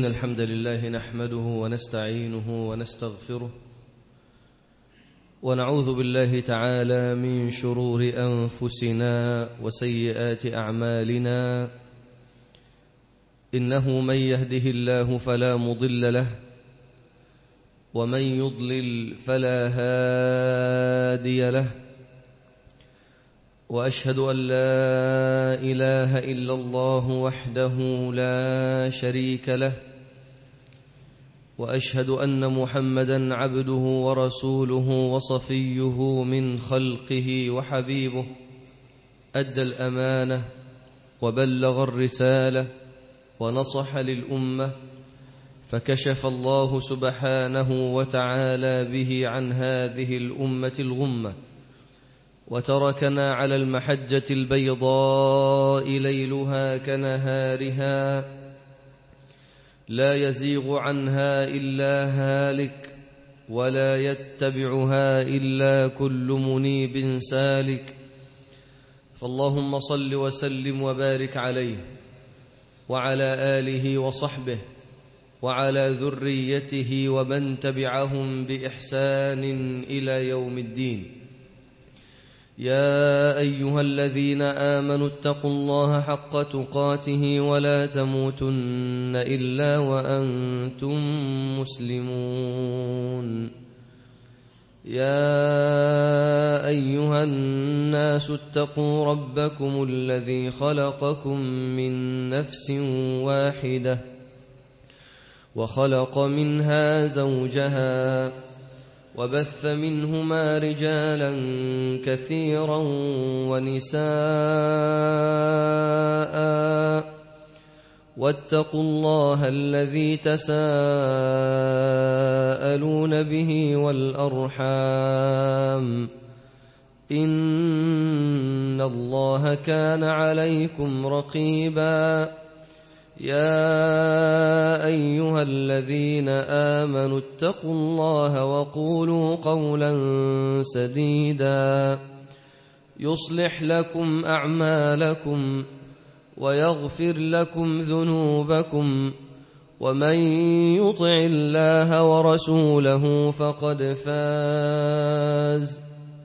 إن الحمد لله نحمده ونستعينه ونستغفره ونعوذ بالله تعالى من شرور أنفسنا وسيئات أعمالنا إنه من يهده الله فلا مضل له ومن يضلل فلا هادي له وأشهد أن لا إله إلا الله وحده لا شريك له وأشهد أن محمدا عبده ورسوله وصفيه من خلقه وحبيبه أدى الأمانة وبلغ الرسالة ونصح للأمة فكشف الله سبحانه وتعالى به عن هذه الأمة الغمة وتركنا على المحجة البيضاء ليلها كنهارها لا يزيغ عنها إلا هالك ولا يتبعها إلا كل منيب سالك فاللهم صل وسلم وبارك عليه وعلى آله وصحبه وعلى ذريته ومن تبعهم بإحسان إلى يوم الدين يا أيها الذين آمنوا اتقوا الله حق تقاته ولا تموتن إلا وأنتم مسلمون يا أيها الناس اتقوا ربكم الذي خلقكم من نفس واحدة وخلق منها زوجها وبث منهما رجالا كثيرا ونساء واتقوا الله الذي تساءلون به والأرحام إن الله كان عليكم رقيبا يا أيها الذين آمنوا اتقوا الله وقولوا قولا سديدا يصلح لكم أعمالكم ويغفر لكم ذنوبكم ومن يطع الله ورسوله فقد فاز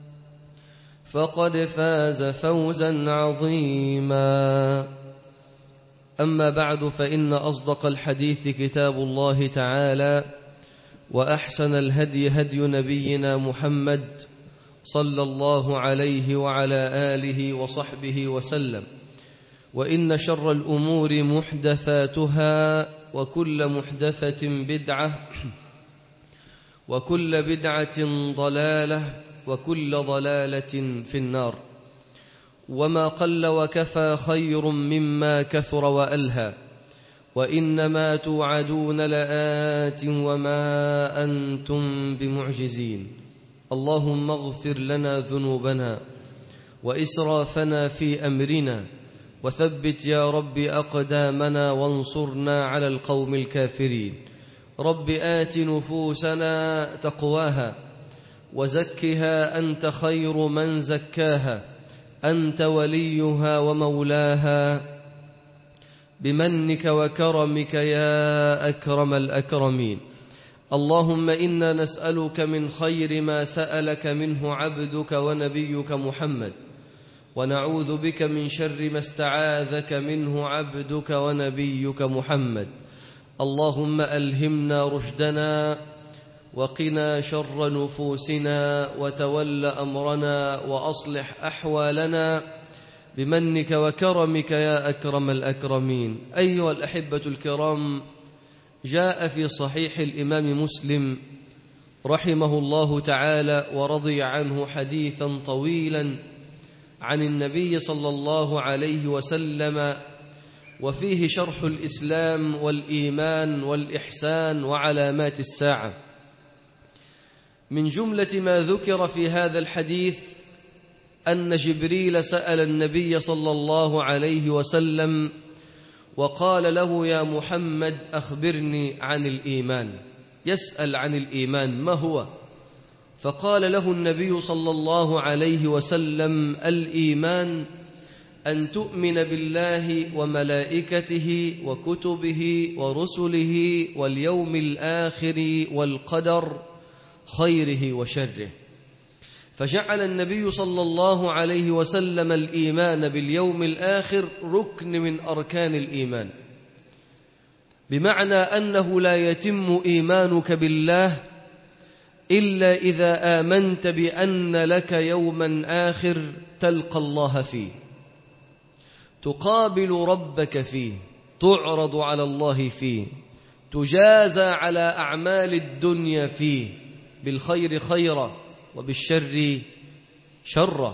فقد فاز فوزا عظيما أما بعد فإن أصدق الحديث كتاب الله تعالى وأحسن الهدي هدي نبينا محمد صلى الله عليه وعلى آله وصحبه وسلم وإن شر الأمور محدثاتها وكل محدثة بدعة وكل بدعة ضلالة وكل ضلالة في النار وما قل وكفى خير مما كثر وألهى وإنما توعدون لآت وما أنتم بمعجزين اللهم اغفر لنا ذنوبنا وإسرافنا في أمرنا وثبت يا رب أقدامنا وانصرنا على القوم الكافرين رب آت نفوسنا تقواها وزكها أنت خير من زكاها أنت وليها ومولاها بمنك وكرمك يا أكرم الأكرمين اللهم إنا نسألك من خير ما سألك منه عبدك ونبيك محمد ونعوذ بك من شر ما استعاذك منه عبدك ونبيك محمد اللهم ألهمنا رشدنا وقنا شر نفوسنا وتول أمرنا وأصلح أحوالنا بمنك وكرمك يا أكرم الأكرمين أيها الأحبة الكرام جاء في صحيح الإمام مسلم رحمه الله تعالى ورضي عنه حديثا طويلا عن النبي صلى الله عليه وسلم وفيه شرح الإسلام والإيمان والإحسان وعلامات الساعة من جملة ما ذكر في هذا الحديث أن جبريل سأل النبي صلى الله عليه وسلم وقال له يا محمد أخبرني عن الإيمان يسأل عن الإيمان ما هو فقال له النبي صلى الله عليه وسلم الإيمان أن تؤمن بالله وملائكته وكتبه ورسله واليوم الآخر والقدر خيره وشره فجعل النبي صلى الله عليه وسلم الإيمان باليوم الآخر ركن من أركان الإيمان بمعنى أنه لا يتم إيمانك بالله إلا إذا آمنت بأن لك يوما آخر تلقى الله فيه تقابل ربك فيه تعرض على الله فيه تجازى على أعمال الدنيا فيه بالخير خيرا وبالشر شرا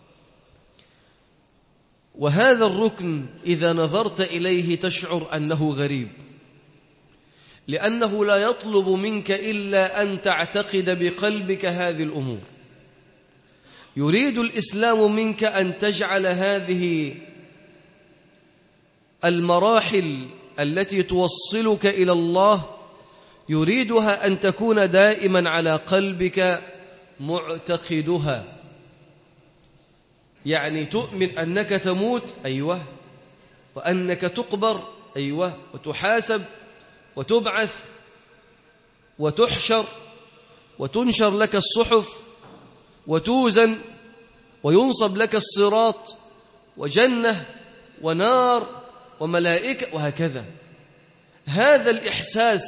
وهذا الركن إذا نظرت إليه تشعر أنه غريب لأنه لا يطلب منك إلا أن تعتقد بقلبك هذه الأمور يريد الإسلام منك أن تجعل هذه المراحل التي توصلك إلى الله يريدها أن تكون دائما على قلبك معتقدها يعني تؤمن أنك تموت أيوة وأنك تقبر أيوة وتحاسب وتبعث وتحشر وتنشر لك الصحف وتوزن وينصب لك الصراط وجنة ونار وملائكة وهكذا هذا الإحساس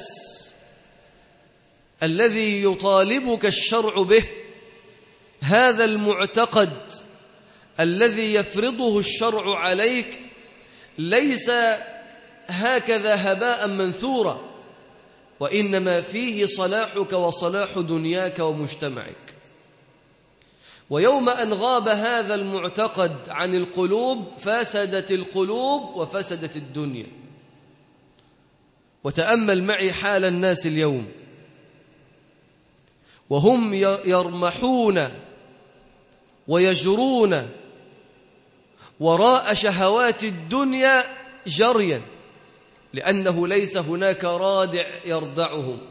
الذي يطالبك الشرع به هذا المعتقد الذي يفرضه الشرع عليك ليس هكذا هباء منثورا وإنما فيه صلاحك وصلاح دنياك ومجتمعك ويوم أن غاب هذا المعتقد عن القلوب فسدت القلوب وفسدت الدنيا وتأمل معي حال الناس اليوم وهم يرمحون ويجرون وراء شهوات الدنيا جريا لأنه ليس هناك رادع يردعهم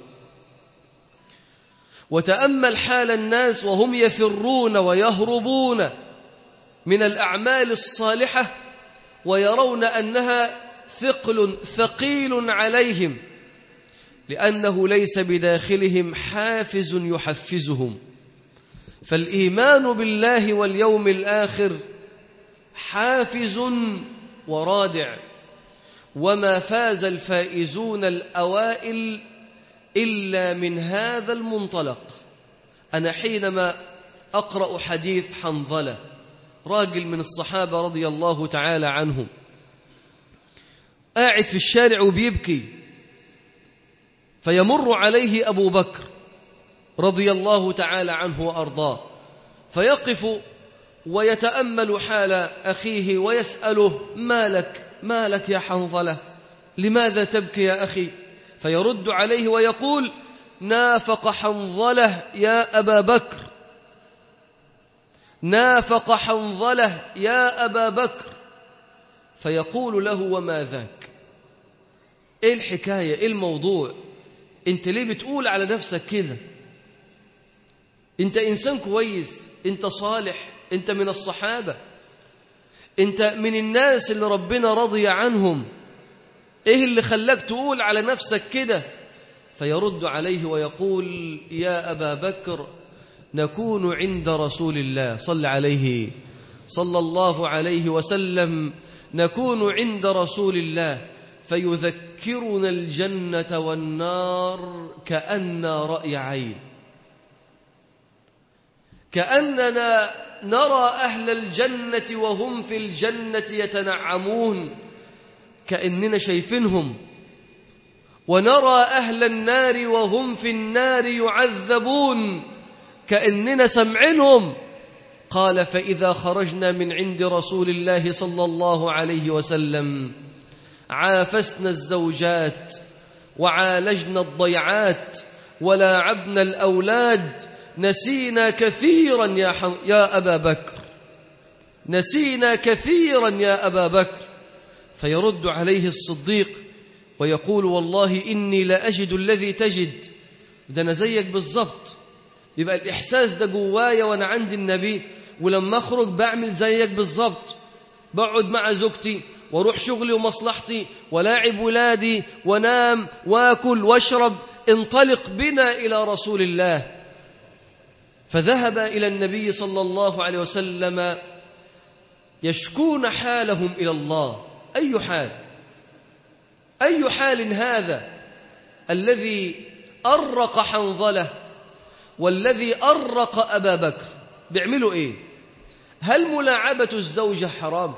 وتأمل حال الناس وهم يفرون ويهربون من الأعمال الصالحة ويرون أنها ثقل ثقيل عليهم لأنه ليس بداخلهم حافز يحفزهم فالإيمان بالله واليوم الآخر حافز ورادع وما فاز الفائزون الأوائل إلا من هذا المنطلق أنا حينما أقرأ حديث حنظلة راجل من الصحابة رضي الله تعالى عنهم قاعد في الشارع وبيبكي فيمر عليه أبو بكر رضي الله تعالى عنه وأرضاه فيقف ويتأمل حال أخيه ويسأله ما لك ما لك يا حنظلة لماذا تبكي يا أخي فيرد عليه ويقول نافق حنظلة يا أبا بكر نافق حنظلة يا أبا بكر فيقول له وما ذاك ايه الحكاية ايه الموضوع انت ليه بتقول على نفسك كده انت انسان كويس انت صالح انت من الصحابة انت من الناس اللي ربنا رضي عنهم ايه اللي خلاك تقول على نفسك كده فيرد عليه ويقول يا أبا بكر نكون عند رسول الله صل عليه صلى الله عليه وسلم نكون عند رسول الله فيذكرنا الجنة والنار كأن رأي عين كأننا نرى أهل الجنة وهم في الجنة يتنعمون كأننا شايفينهم ونرى أهل النار وهم في النار يعذبون كأننا سمعنهم قال فإذا خرجنا من عند رسول الله صلى الله عليه وسلم عافسنا الزوجات وعالجنا الضيعات ولاعبنا الأولاد نسينا كثيرا يا, حم... يا أبا بكر نسينا كثيرا يا أبا بكر فيرد عليه الصديق ويقول والله إني لا أجد الذي تجد ده أنا زيك بالظبط يبقى الإحساس ده جوايا وأنا عند النبي ولما أخرج بعمل زيك بالظبط بقعد مع زوجتي واروح شغلي ومصلحتي ولاعب ولادي ونام واكل واشرب انطلق بنا إلى رسول الله فذهب إلى النبي صلى الله عليه وسلم يشكون حالهم إلى الله أي حال أي حال هذا الذي أرق حنظله والذي أرق أبا بكر بيعملوا إيه هل ملاعبة الزوجة حرام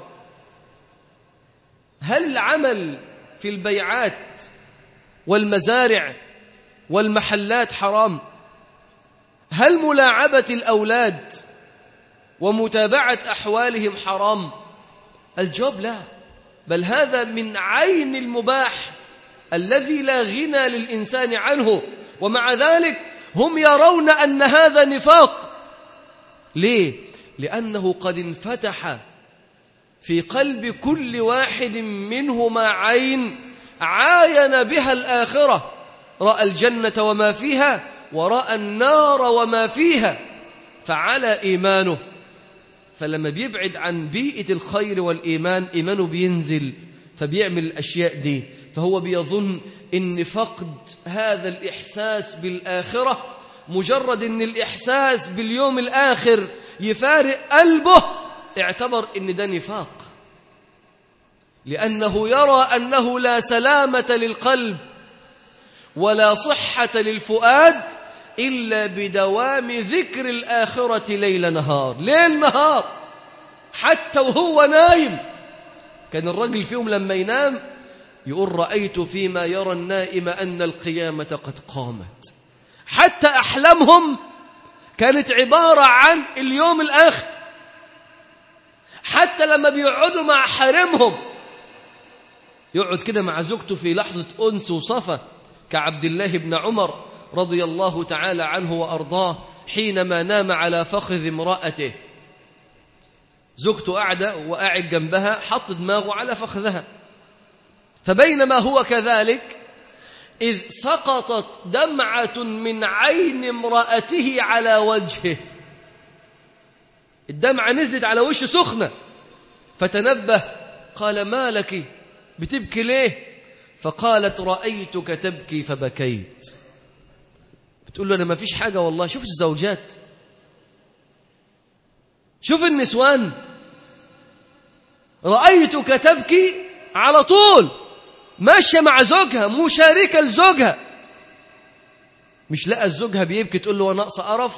هل العمل في البيعات والمزارع والمحلات حرام هل ملاعبة الأولاد ومتابعة أحوالهم حرام الجواب لا بل هذا من عين المباح الذي لا غنى للإنسان عنه ومع ذلك هم يرون أن هذا نفاق ليه؟ لأنه قد انفتح في قلب كل واحد منهما عين عاين بها الآخرة رأى الجنة وما فيها ورأى النار وما فيها فعلى إيمانه فلما بيبعد عن بيئة الخير والإيمان إيمانه بينزل فبيعمل الأشياء دي فهو بيظن إن فقد هذا الإحساس بالآخرة مجرد إن الإحساس باليوم الآخر يفارق قلبه اعتبر إن ده نفاق لأنه يرى أنه لا سلامة للقلب ولا صحة للفؤاد إلا بدوام ذكر الآخرة ليل نهار ليل نهار حتى وهو نايم كان الرجل فيهم لما ينام يقول رأيت فيما يرى النائم أن القيامة قد قامت حتى أحلامهم كانت عبارة عن اليوم الآخر حتى لما بيقعدوا مع حرمهم يقعد كده مع زوجته في لحظة أنس وصفا كعبد الله بن عمر رضي الله تعالى عنه وأرضاه حينما نام على فخذ امرأته زوجته قاعدة وقاعد جنبها حط دماغه على فخذها فبينما هو كذلك إذ سقطت دمعة من عين امرأته على وجهه الدمعة نزلت على وشه سخنة فتنبه قال ما لك بتبكي ليه فقالت رأيتك تبكي فبكيت بتقول له أنا ما فيش حاجة والله شوف الزوجات شوف النسوان رأيتك تبكي على طول ماشية مع زوجها مشاركة لزوجها مش لقى زوجها بيبكي تقول له وناقص قرف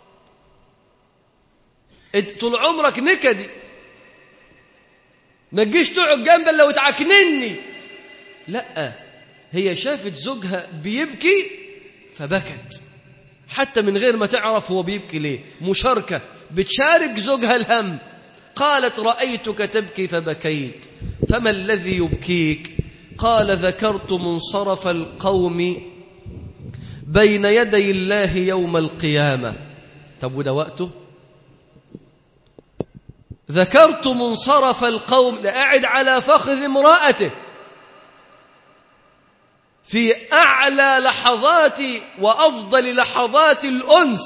طول عمرك نكدي ما تجيش تقعد جنبي لو تعكنني لا هي شافت زوجها بيبكي فبكت حتى من غير ما تعرف هو بيبكي ليه مشاركة بتشارك زوجها الهم قالت رأيتك تبكي فبكيت فما الذي يبكيك قال ذكرت منصرف القوم بين يدي الله يوم القيامة طب وده وقته ذكرت منصرف القوم ده قاعد على فخذ امرأته في أعلى لحظات وأفضل لحظات الأنس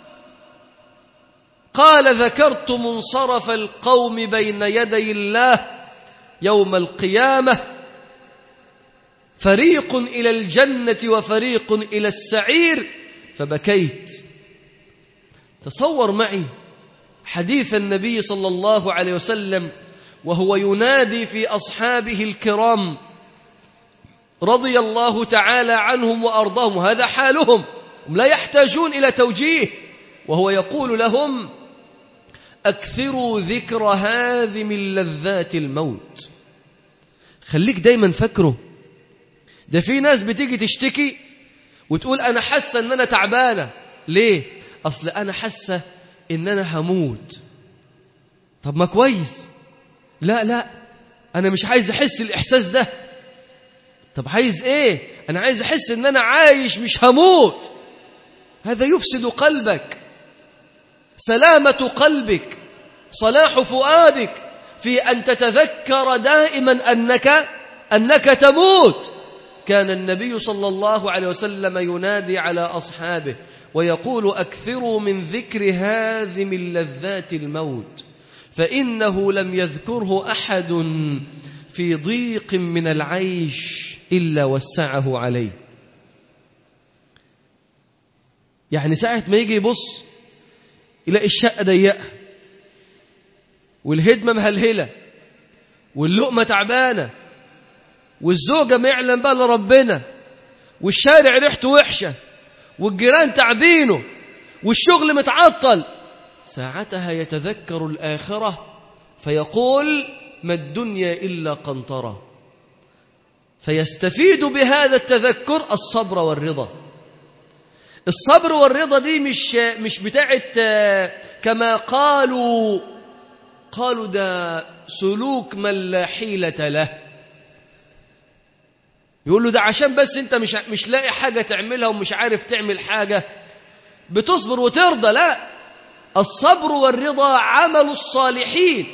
قال ذكرت منصرف القوم بين يدي الله يوم القيامة فريق إلى الجنة وفريق إلى السعير فبكيت تصور معي حديث النبي صلى الله عليه وسلم وهو ينادي في أصحابه الكرام رضي الله تعالى عنهم وأرضاهم هذا حالهم هم لا يحتاجون إلى توجيه وهو يقول لهم أكثروا ذكر هذه من لذات الموت خليك دايما فكره ده في ناس بتيجي تشتكي وتقول أنا حاسة أن أنا تعبانة ليه؟ أصل أنا حاسة إن أنا هموت طب ما كويس لا لا أنا مش عايز أحس الإحساس ده طب عايز إيه؟ أنا عايز أحس إن أنا عايش مش هموت هذا يفسد قلبك سلامة قلبك صلاح فؤادك في أن تتذكر دائما أنك أنك تموت كان النبي صلى الله عليه وسلم ينادي على أصحابه ويقول أكثروا من ذكر هذه من لذات الموت فإنه لم يذكره أحد في ضيق من العيش إلا وسعه عليه يعني ساعة ما يجي يبص يلاقي الشقة ضيقة والهدمة مهلهلة واللقمة تعبانة والزوجة ما يعلم بقى لربنا والشارع ريحته وحشة والجيران تعبينه والشغل متعطل ساعتها يتذكر الآخرة فيقول ما الدنيا إلا قنطرة فيستفيد بهذا التذكر الصبر والرضا الصبر والرضا دي مش مش بتاعت كما قالوا قالوا ده سلوك من لا حيلة له يقول له ده عشان بس انت مش مش لاقي حاجة تعملها ومش عارف تعمل حاجة بتصبر وترضى لا الصبر والرضا عمل الصالحين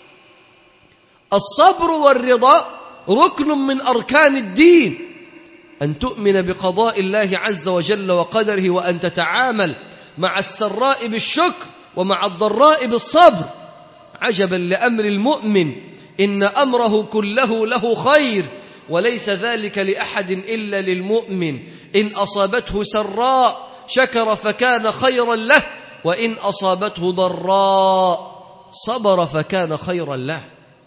الصبر والرضا ركن من أركان الدين أن تؤمن بقضاء الله عز وجل وقدره وأن تتعامل مع السراء بالشكر ومع الضراء بالصبر عجبا لأمر المؤمن إن أمره كله له خير وليس ذلك لأحد إلا للمؤمن إن أصابته سراء شكر فكان خيرا له وإن أصابته ضراء صبر فكان خيرا له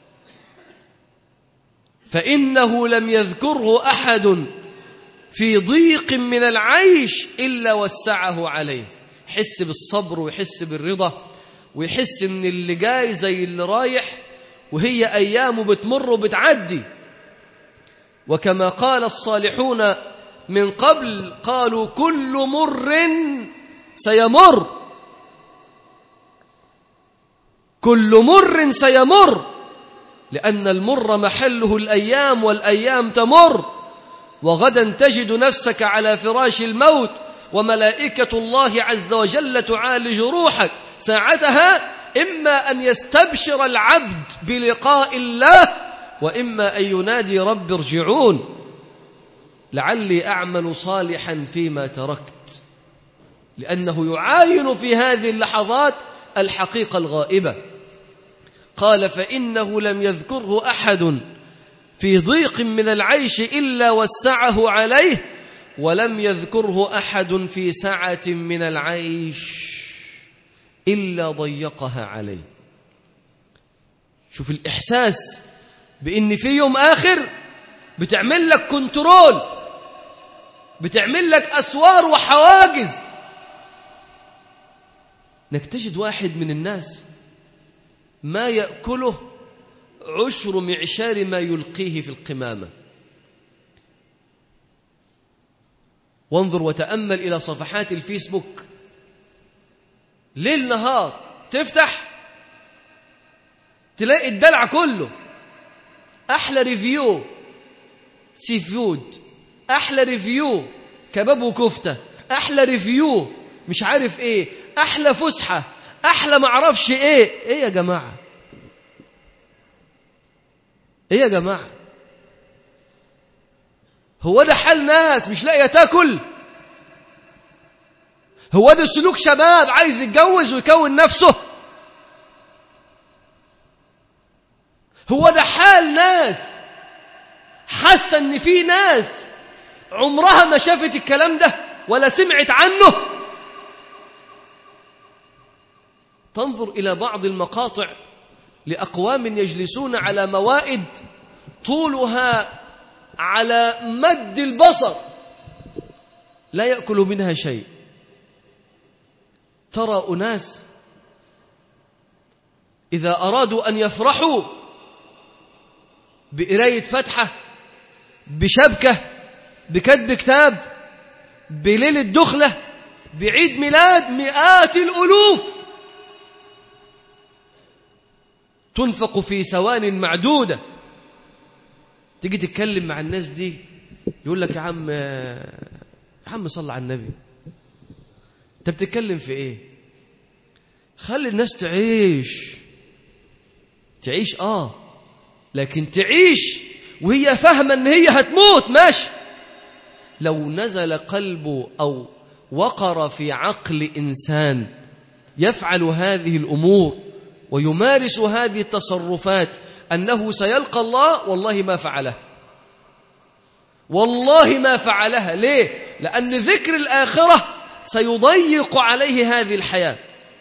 فإنه لم يذكره أحد في ضيق من العيش إلا وسعه عليه يحس بالصبر ويحس بالرضا ويحس ان اللي جاي زي اللي رايح وهي أيامه بتمر وبتعدي وكما قال الصالحون من قبل قالوا كل مر سيمر كل مر سيمر لأن المر محله الأيام والأيام تمر وغدا تجد نفسك على فراش الموت وملائكة الله عز وجل تعالج روحك ساعتها إما أن يستبشر العبد بلقاء الله وإما أن ينادي رب ارجعون لعلي أعمل صالحا فيما تركت لأنه يعاين في هذه اللحظات الحقيقة الغائبة قال فإنه لم يذكره أحد في ضيق من العيش إلا وسعه عليه ولم يذكره أحد في سعة من العيش إلا ضيقها عليه شوف الإحساس بإن في يوم آخر بتعمل لك كنترول بتعمل لك أسوار وحواجز انك تجد واحد من الناس ما يأكله عشر معشار ما يلقيه في القمامة وانظر وتأمل إلى صفحات الفيسبوك ليل نهار تفتح تلاقي الدلع كله أحلى ريفيو سي فود أحلى ريفيو كباب وكفتة أحلى ريفيو مش عارف إيه أحلى فسحة أحلى معرفش إيه إيه يا جماعة إيه يا جماعة هو ده حال ناس مش لاقية تاكل هو ده سلوك شباب عايز يتجوز ويكون نفسه هو ده حال ناس حاسه ان في ناس عمرها ما شافت الكلام ده ولا سمعت عنه تنظر إلى بعض المقاطع لأقوام يجلسون على موائد طولها على مد البصر لا يأكل منها شيء ترى أناس إذا أرادوا أن يفرحوا بقراية فتحة بشبكة بكتب كتاب بليلة دخلة بعيد ميلاد مئات الألوف تنفق في ثوان معدودة تيجي تتكلم مع الناس دي يقول لك يا عم يا عم صل على النبي انت بتتكلم في ايه خلي الناس تعيش تعيش اه لكن تعيش وهي فاهمة ان هي هتموت ماشي لو نزل قلبه او وقر في عقل انسان يفعل هذه الامور ويمارس هذه التصرفات أنه سيلقى الله والله ما فعله والله ما فعلها ليه؟ لأن ذكر الآخرة سيضيق عليه هذه الحياة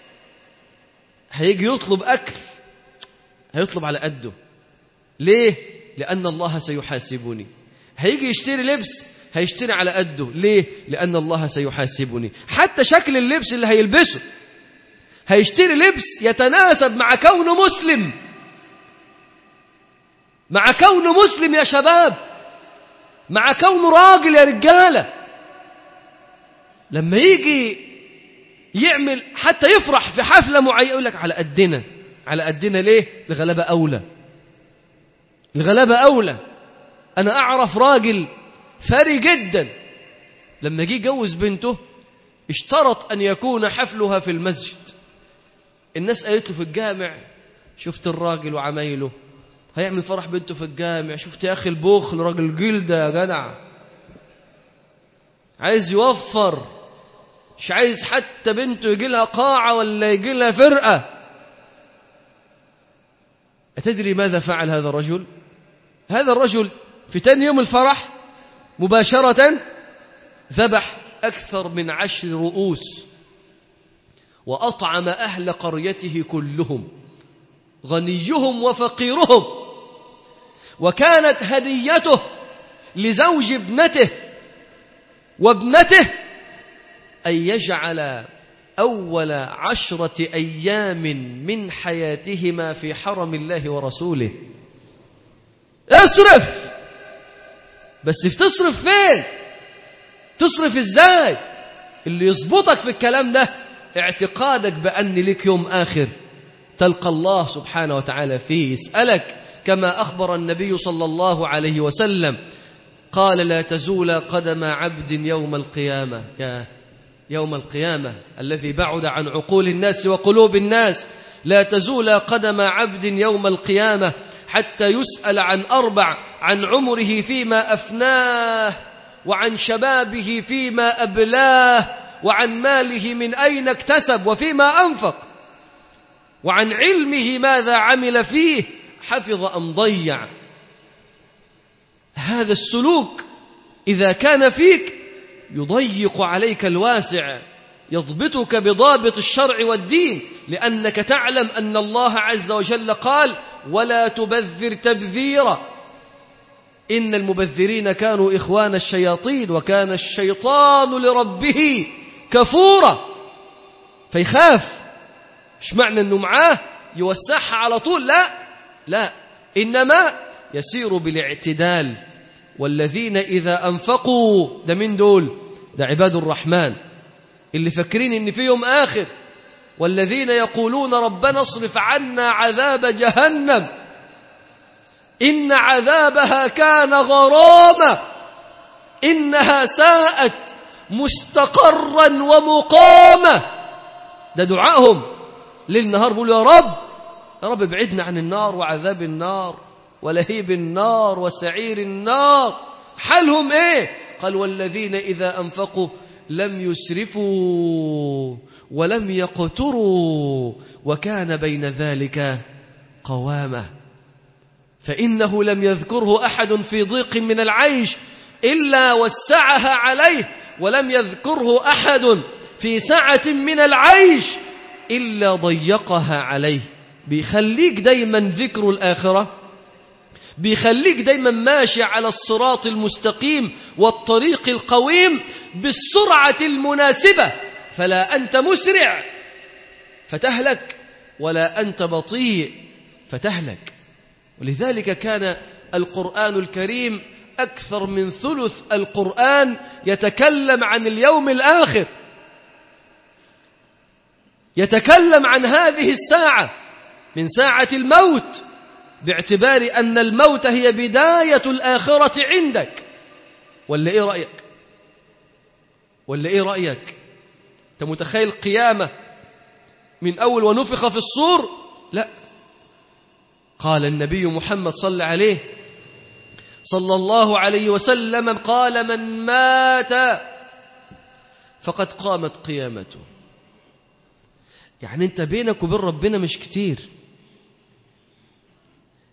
هيجي يطلب أكل هيطلب على قده ليه؟ لأن الله سيحاسبني هيجي يشتري لبس هيشتري على قده ليه؟ لأن الله سيحاسبني حتى شكل اللبس اللي هيلبسه هيشتري لبس يتناسب مع كونه مسلم مع كونه مسلم يا شباب مع كونه راجل يا رجالة لما يجي يعمل حتى يفرح في حفلة معينة يقول لك على قدنا على قدنا ليه الغلابة أولى الغلابة أولى أنا أعرف راجل ثري جدا لما جه يجوز بنته اشترط أن يكون حفلها في المسجد الناس قالت له في الجامع شفت الراجل وعمايله هيعمل فرح بنته في الجامع شفت يا أخي البخل راجل جلدة يا جدع عايز يوفر مش عايز حتى بنته يجي لها قاعة ولا يجي لها فرقة أتدري ماذا فعل هذا الرجل هذا الرجل في تاني يوم الفرح مباشرة ذبح أكثر من عشر رؤوس وأطعم أهل قريته كلهم غنيهم وفقيرهم وكانت هديته لزوج ابنته وابنته أن يجعل أول عشرة أيام من حياتهما في حرم الله ورسوله اصرف بس تصرف فين تصرف ازاي اللي يظبطك في الكلام ده اعتقادك بأن لك يوم آخر تلقى الله سبحانه وتعالى فيه يسألك كما أخبر النبي صلى الله عليه وسلم قال لا تزول قدم عبد يوم القيامة يا يوم القيامة الذي بعد عن عقول الناس وقلوب الناس لا تزول قدم عبد يوم القيامة حتى يسأل عن أربع عن عمره فيما أفناه وعن شبابه فيما أبلاه وعن ماله من أين اكتسب وفيما أنفق وعن علمه ماذا عمل فيه حفظ أم ضيع هذا السلوك إذا كان فيك يضيق عليك الواسع يضبطك بضابط الشرع والدين لأنك تعلم أن الله عز وجل قال ولا تبذر تبذيرا إن المبذرين كانوا إخوان الشياطين وكان الشيطان لربه كفورا فيخاف مش معنى أنه معاه يوسعها على طول لا لا إنما يسير بالاعتدال والذين إذا أنفقوا ده من دول ده عباد الرحمن اللي فاكرين ان في يوم آخر والذين يقولون ربنا اصرف عنا عذاب جهنم إن عذابها كان غراما إنها ساءت مستقرا ومقاما ده دعائهم ليل نهار بيقولوا يا رب يا رب ابعدنا عن النار وعذاب النار ولهيب النار وسعير النار حالهم ايه قال والذين إذا أنفقوا لم يسرفوا ولم يقتروا وكان بين ذلك قوامة فإنه لم يذكره أحد في ضيق من العيش إلا وسعها عليه ولم يذكره أحد في سعة من العيش إلا ضيقها عليه بيخليك دايما ذكر الآخرة بيخليك دايما ماشي على الصراط المستقيم والطريق القويم بالسرعة المناسبة فلا أنت مسرع فتهلك ولا أنت بطيء فتهلك ولذلك كان القرآن الكريم أكثر من ثلث القرآن يتكلم عن اليوم الآخر يتكلم عن هذه الساعة من ساعة الموت باعتبار أن الموت هي بداية الآخرة عندك ولا إيه رأيك ولا إيه رأيك أنت متخيل قيامة من أول ونفخ في الصور لا قال النبي محمد صلى عليه صلى الله عليه وسلم قال من مات فقد قامت قيامته يعني انت بينك وبين ربنا مش كتير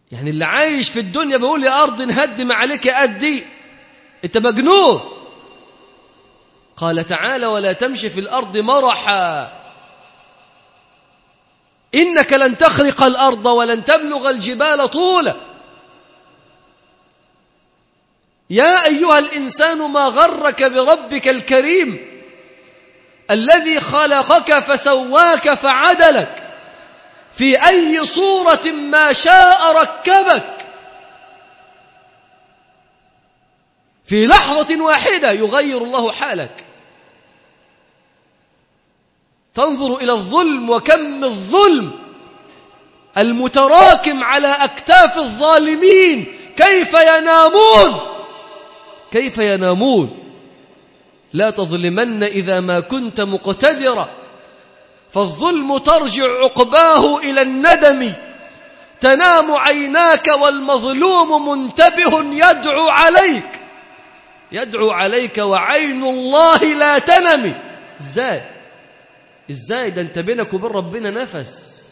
يعني اللي عايش في الدنيا بيقول يا أرض نهدم عليك يا أدي أنت مجنون قال تعالى ولا تمشي في الأرض مرحا إنك لن تخرق الأرض ولن تبلغ الجبال طولا يا أيها الإنسان ما غرك بربك الكريم الذي خلقك فسواك فعدلك في أي صورة ما شاء ركبك في لحظة واحدة يغير الله حالك تنظر إلى الظلم وكم الظلم المتراكم على أكتاف الظالمين كيف ينامون كيف ينامون لا تظلمن إذا ما كنت مقتدرا فالظلم ترجع عقباه إلى الندم تنام عيناك والمظلوم منتبه يدعو عليك يدعو عليك وعين الله لا تنم ازاي ازاي ده انت بينك وبين ربنا نفس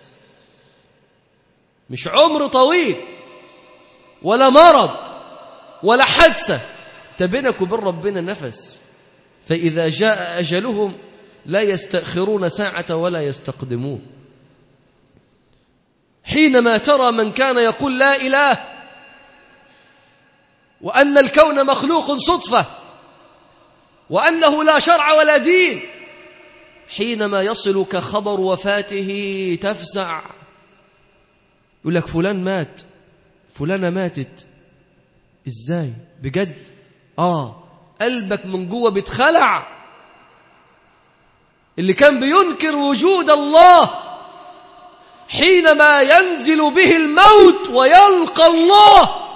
مش عمر طويل ولا مرض ولا حادثة انت بينك وبين ربنا نفس فإذا جاء أجلهم لا يستأخرون ساعة ولا يستقدمون حينما ترى من كان يقول لا إله وأن الكون مخلوق صدفة وأنه لا شرع ولا دين حينما يصلك خبر وفاته تفزع يقول لك فلان مات فلانة ماتت ازاي بجد اه قلبك من جوه بيتخلع اللي كان بينكر وجود الله حينما ينزل به الموت ويلقى الله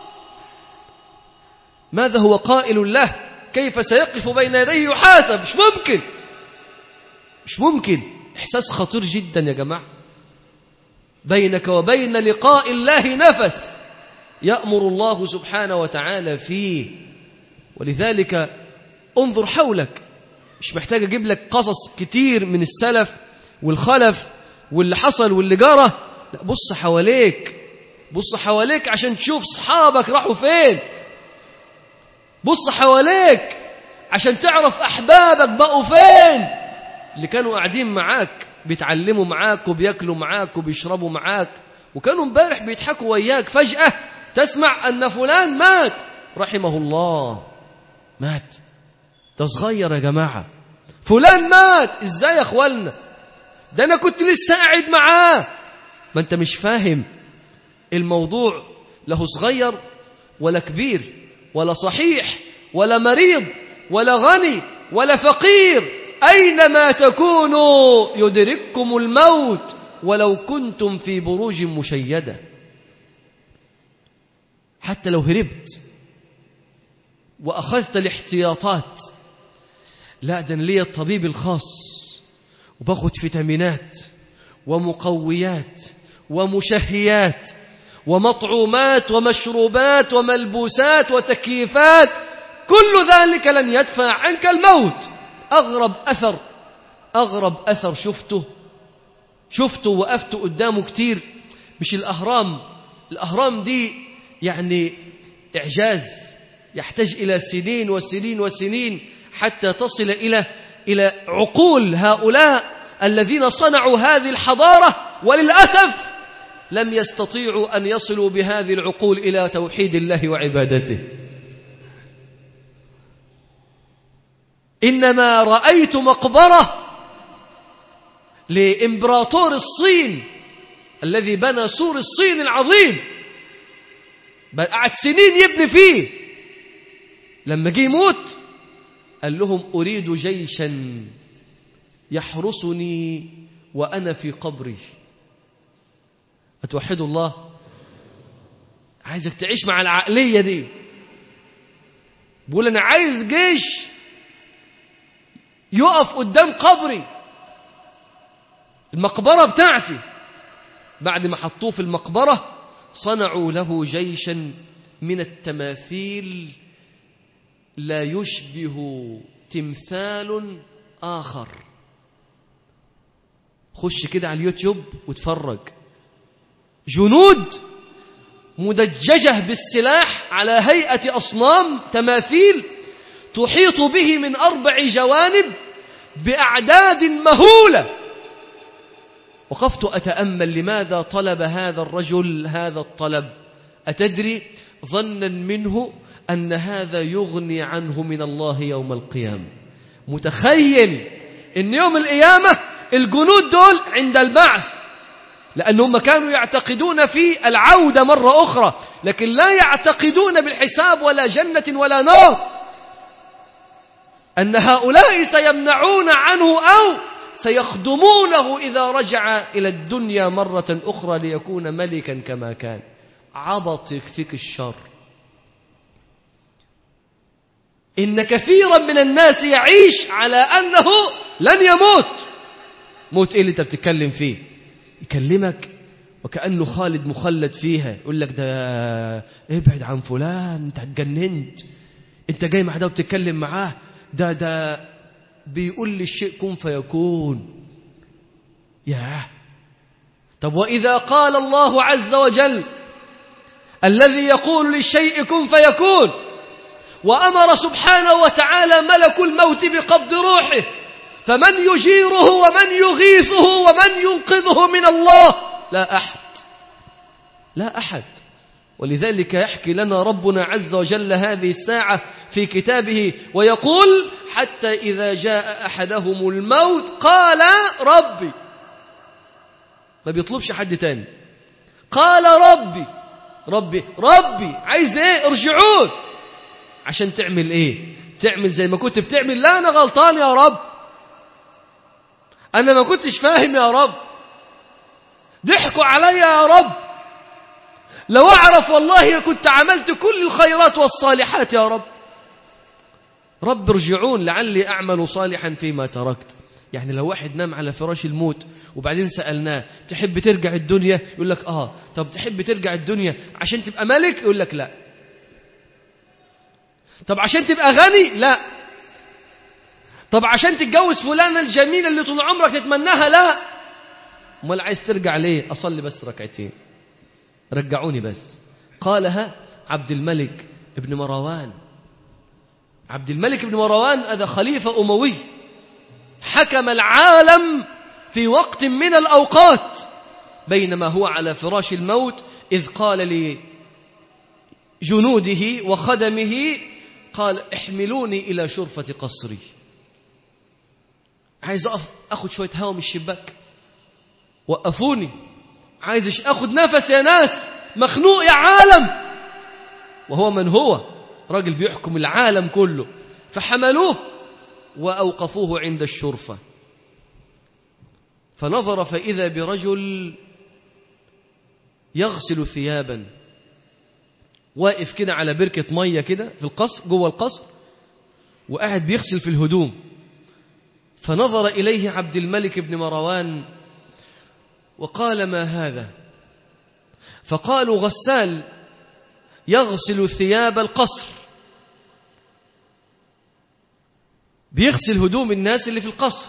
ماذا هو قائل له كيف سيقف بين يديه يحاسب مش ممكن مش ممكن إحساس خطير جدا يا جماعة بينك وبين لقاء الله نفس يأمر الله سبحانه وتعالى فيه ولذلك انظر حولك مش محتاج أجيب لك قصص كتير من السلف والخلف واللي حصل واللي جرى لا بص حواليك بص حواليك عشان تشوف صحابك راحوا فين بص حواليك عشان تعرف أحبابك بقوا فين اللي كانوا قاعدين معاك بيتعلموا معاك وبياكلوا معاك وبيشربوا معاك وكانوا امبارح بيضحكوا وياك فجأة تسمع أن فلان مات رحمه الله مات ده صغير يا جماعة فلان مات ازاي يا اخوالنا ده انا كنت لسه قاعد معاه ما انت مش فاهم الموضوع له صغير ولا كبير ولا صحيح ولا مريض ولا غني ولا فقير أينما تكونوا يدرككم الموت ولو كنتم في بروج مشيدة حتى لو هربت وأخذت الاحتياطات لا ده لي الطبيب الخاص وباخد فيتامينات ومقويات ومشهيات ومطعومات ومشروبات وملبوسات وتكييفات كل ذلك لن يدفع عنك الموت أغرب أثر أغرب أثر شفته شفته وقفت قدامه كتير مش الأهرام الأهرام دي يعني إعجاز يحتاج إلى سنين وسنين وسنين حتى تصل إلى إلى عقول هؤلاء الذين صنعوا هذه الحضارة وللأسف لم يستطيعوا أن يصلوا بهذه العقول إلى توحيد الله وعبادته إنما رأيت مقبرة لإمبراطور الصين الذي بنى سور الصين العظيم قعد سنين يبني فيه لما جه يموت قال لهم أريد جيشا يحرسني وأنا في قبري أتوحدوا الله عايزك تعيش مع العقلية دي بقول أنا عايز جيش يقف قدام قبري المقبرة بتاعتي بعد ما حطوه في المقبرة صنعوا له جيشا من التماثيل لا يشبه تمثال آخر خش كده على اليوتيوب وتفرج جنود مدججة بالسلاح على هيئة أصنام تماثيل تحيط به من أربع جوانب بأعداد مهولة وقفت أتأمل لماذا طلب هذا الرجل هذا الطلب أتدري ظنا منه أن هذا يغني عنه من الله يوم القيامة متخيل أن يوم القيامة الجنود دول عند البعث لأنهم كانوا يعتقدون في العودة مرة أخرى لكن لا يعتقدون بالحساب ولا جنة ولا نار أن هؤلاء سيمنعون عنه أو سيخدمونه إذا رجع إلى الدنيا مرة أخرى ليكون ملكا كما كان عبط يكفيك الشر إن كثيرا من الناس يعيش على أنه لن يموت موت إيه اللي أنت بتتكلم فيه يكلمك وكأنه خالد مخلد فيها يقول لك ده ابعد عن فلان انت اتجننت انت جاي مع ده وبتتكلم معاه ده ده بيقول لي الشيء كن فيكون ياه طب وإذا قال الله عز وجل الذي يقول للشيء كن فيكون وأمر سبحانه وتعالى ملك الموت بقبض روحه فمن يجيره ومن يغيثه ومن ينقذه من الله لا أحد لا أحد ولذلك يحكي لنا ربنا عز وجل هذه الساعة في كتابه ويقول حتى إذا جاء أحدهم الموت قال ربي ما بيطلبش حد تاني قال ربي ربي ربي عايز ايه ارجعون عشان تعمل ايه تعمل زي ما كنت بتعمل لا انا غلطان يا رب انا ما كنتش فاهم يا رب ضحكوا عليا يا رب لو اعرف والله كنت عملت كل الخيرات والصالحات يا رب رب ارجعون لعلي اعمل صالحا فيما تركت يعني لو واحد نام على فراش الموت وبعدين سألناه تحب ترجع الدنيا يقول لك آه طب تحب ترجع الدنيا عشان تبقى ملك يقول لك لا طب عشان تبقى غني لا طب عشان تتجوز فلانة الجميلة اللي طول عمرك تتمناها لا امال عايز ترجع ليه أصلي بس ركعتين رجعوني بس قالها عبد الملك ابن مروان عبد الملك بن مروان هذا خليفة أموي حكم العالم في وقت من الأوقات بينما هو على فراش الموت إذ قال لجنوده وخدمه قال احملوني إلى شرفة قصري عايز أقف أخذ شوية هوا من الشباك وقفوني عايز أخذ نفس يا ناس مخنوق يا عالم وهو من هو راجل بيحكم العالم كله فحملوه وأوقفوه عند الشرفة فنظر فإذا برجل يغسل ثيابا واقف كده على بركة مية كده في القصر جوه القصر وقاعد بيغسل في الهدوم فنظر إليه عبد الملك بن مروان وقال ما هذا فقالوا غسال يغسل ثياب القصر بيغسل هدوم الناس اللي في القصر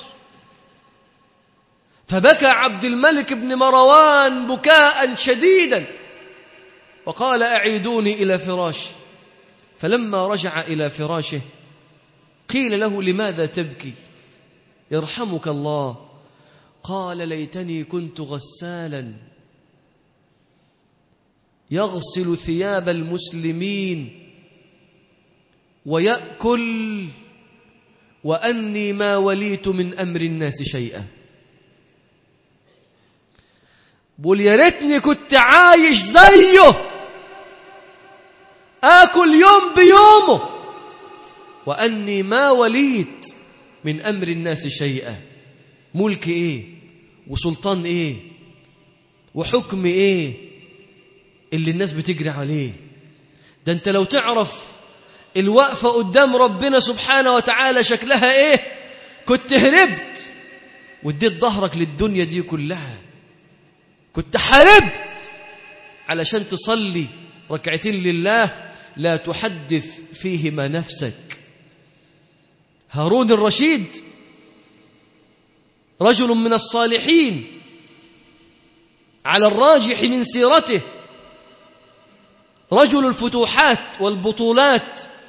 فبكى عبد الملك بن مروان بكاء شديدا وقال أعيدوني إلى فراشي فلما رجع إلى فراشه قيل له لماذا تبكي يرحمك الله قال ليتني كنت غسالا يغسل ثياب المسلمين ويأكل وأني ما وليت من أمر الناس شيئا بقول يا ريتني كنت عايش زيه آكل يوم بيومه وأني ما وليت من أمر الناس شيئا ملك إيه وسلطان إيه وحكم إيه اللي الناس بتجري عليه ده أنت لو تعرف الوقفة قدام ربنا سبحانه وتعالى شكلها إيه كنت هربت واديت ظهرك للدنيا دي كلها كنت حاربت علشان تصلي ركعتين لله لا تحدث فيهما نفسك هارون الرشيد رجل من الصالحين على الراجح من سيرته رجل الفتوحات والبطولات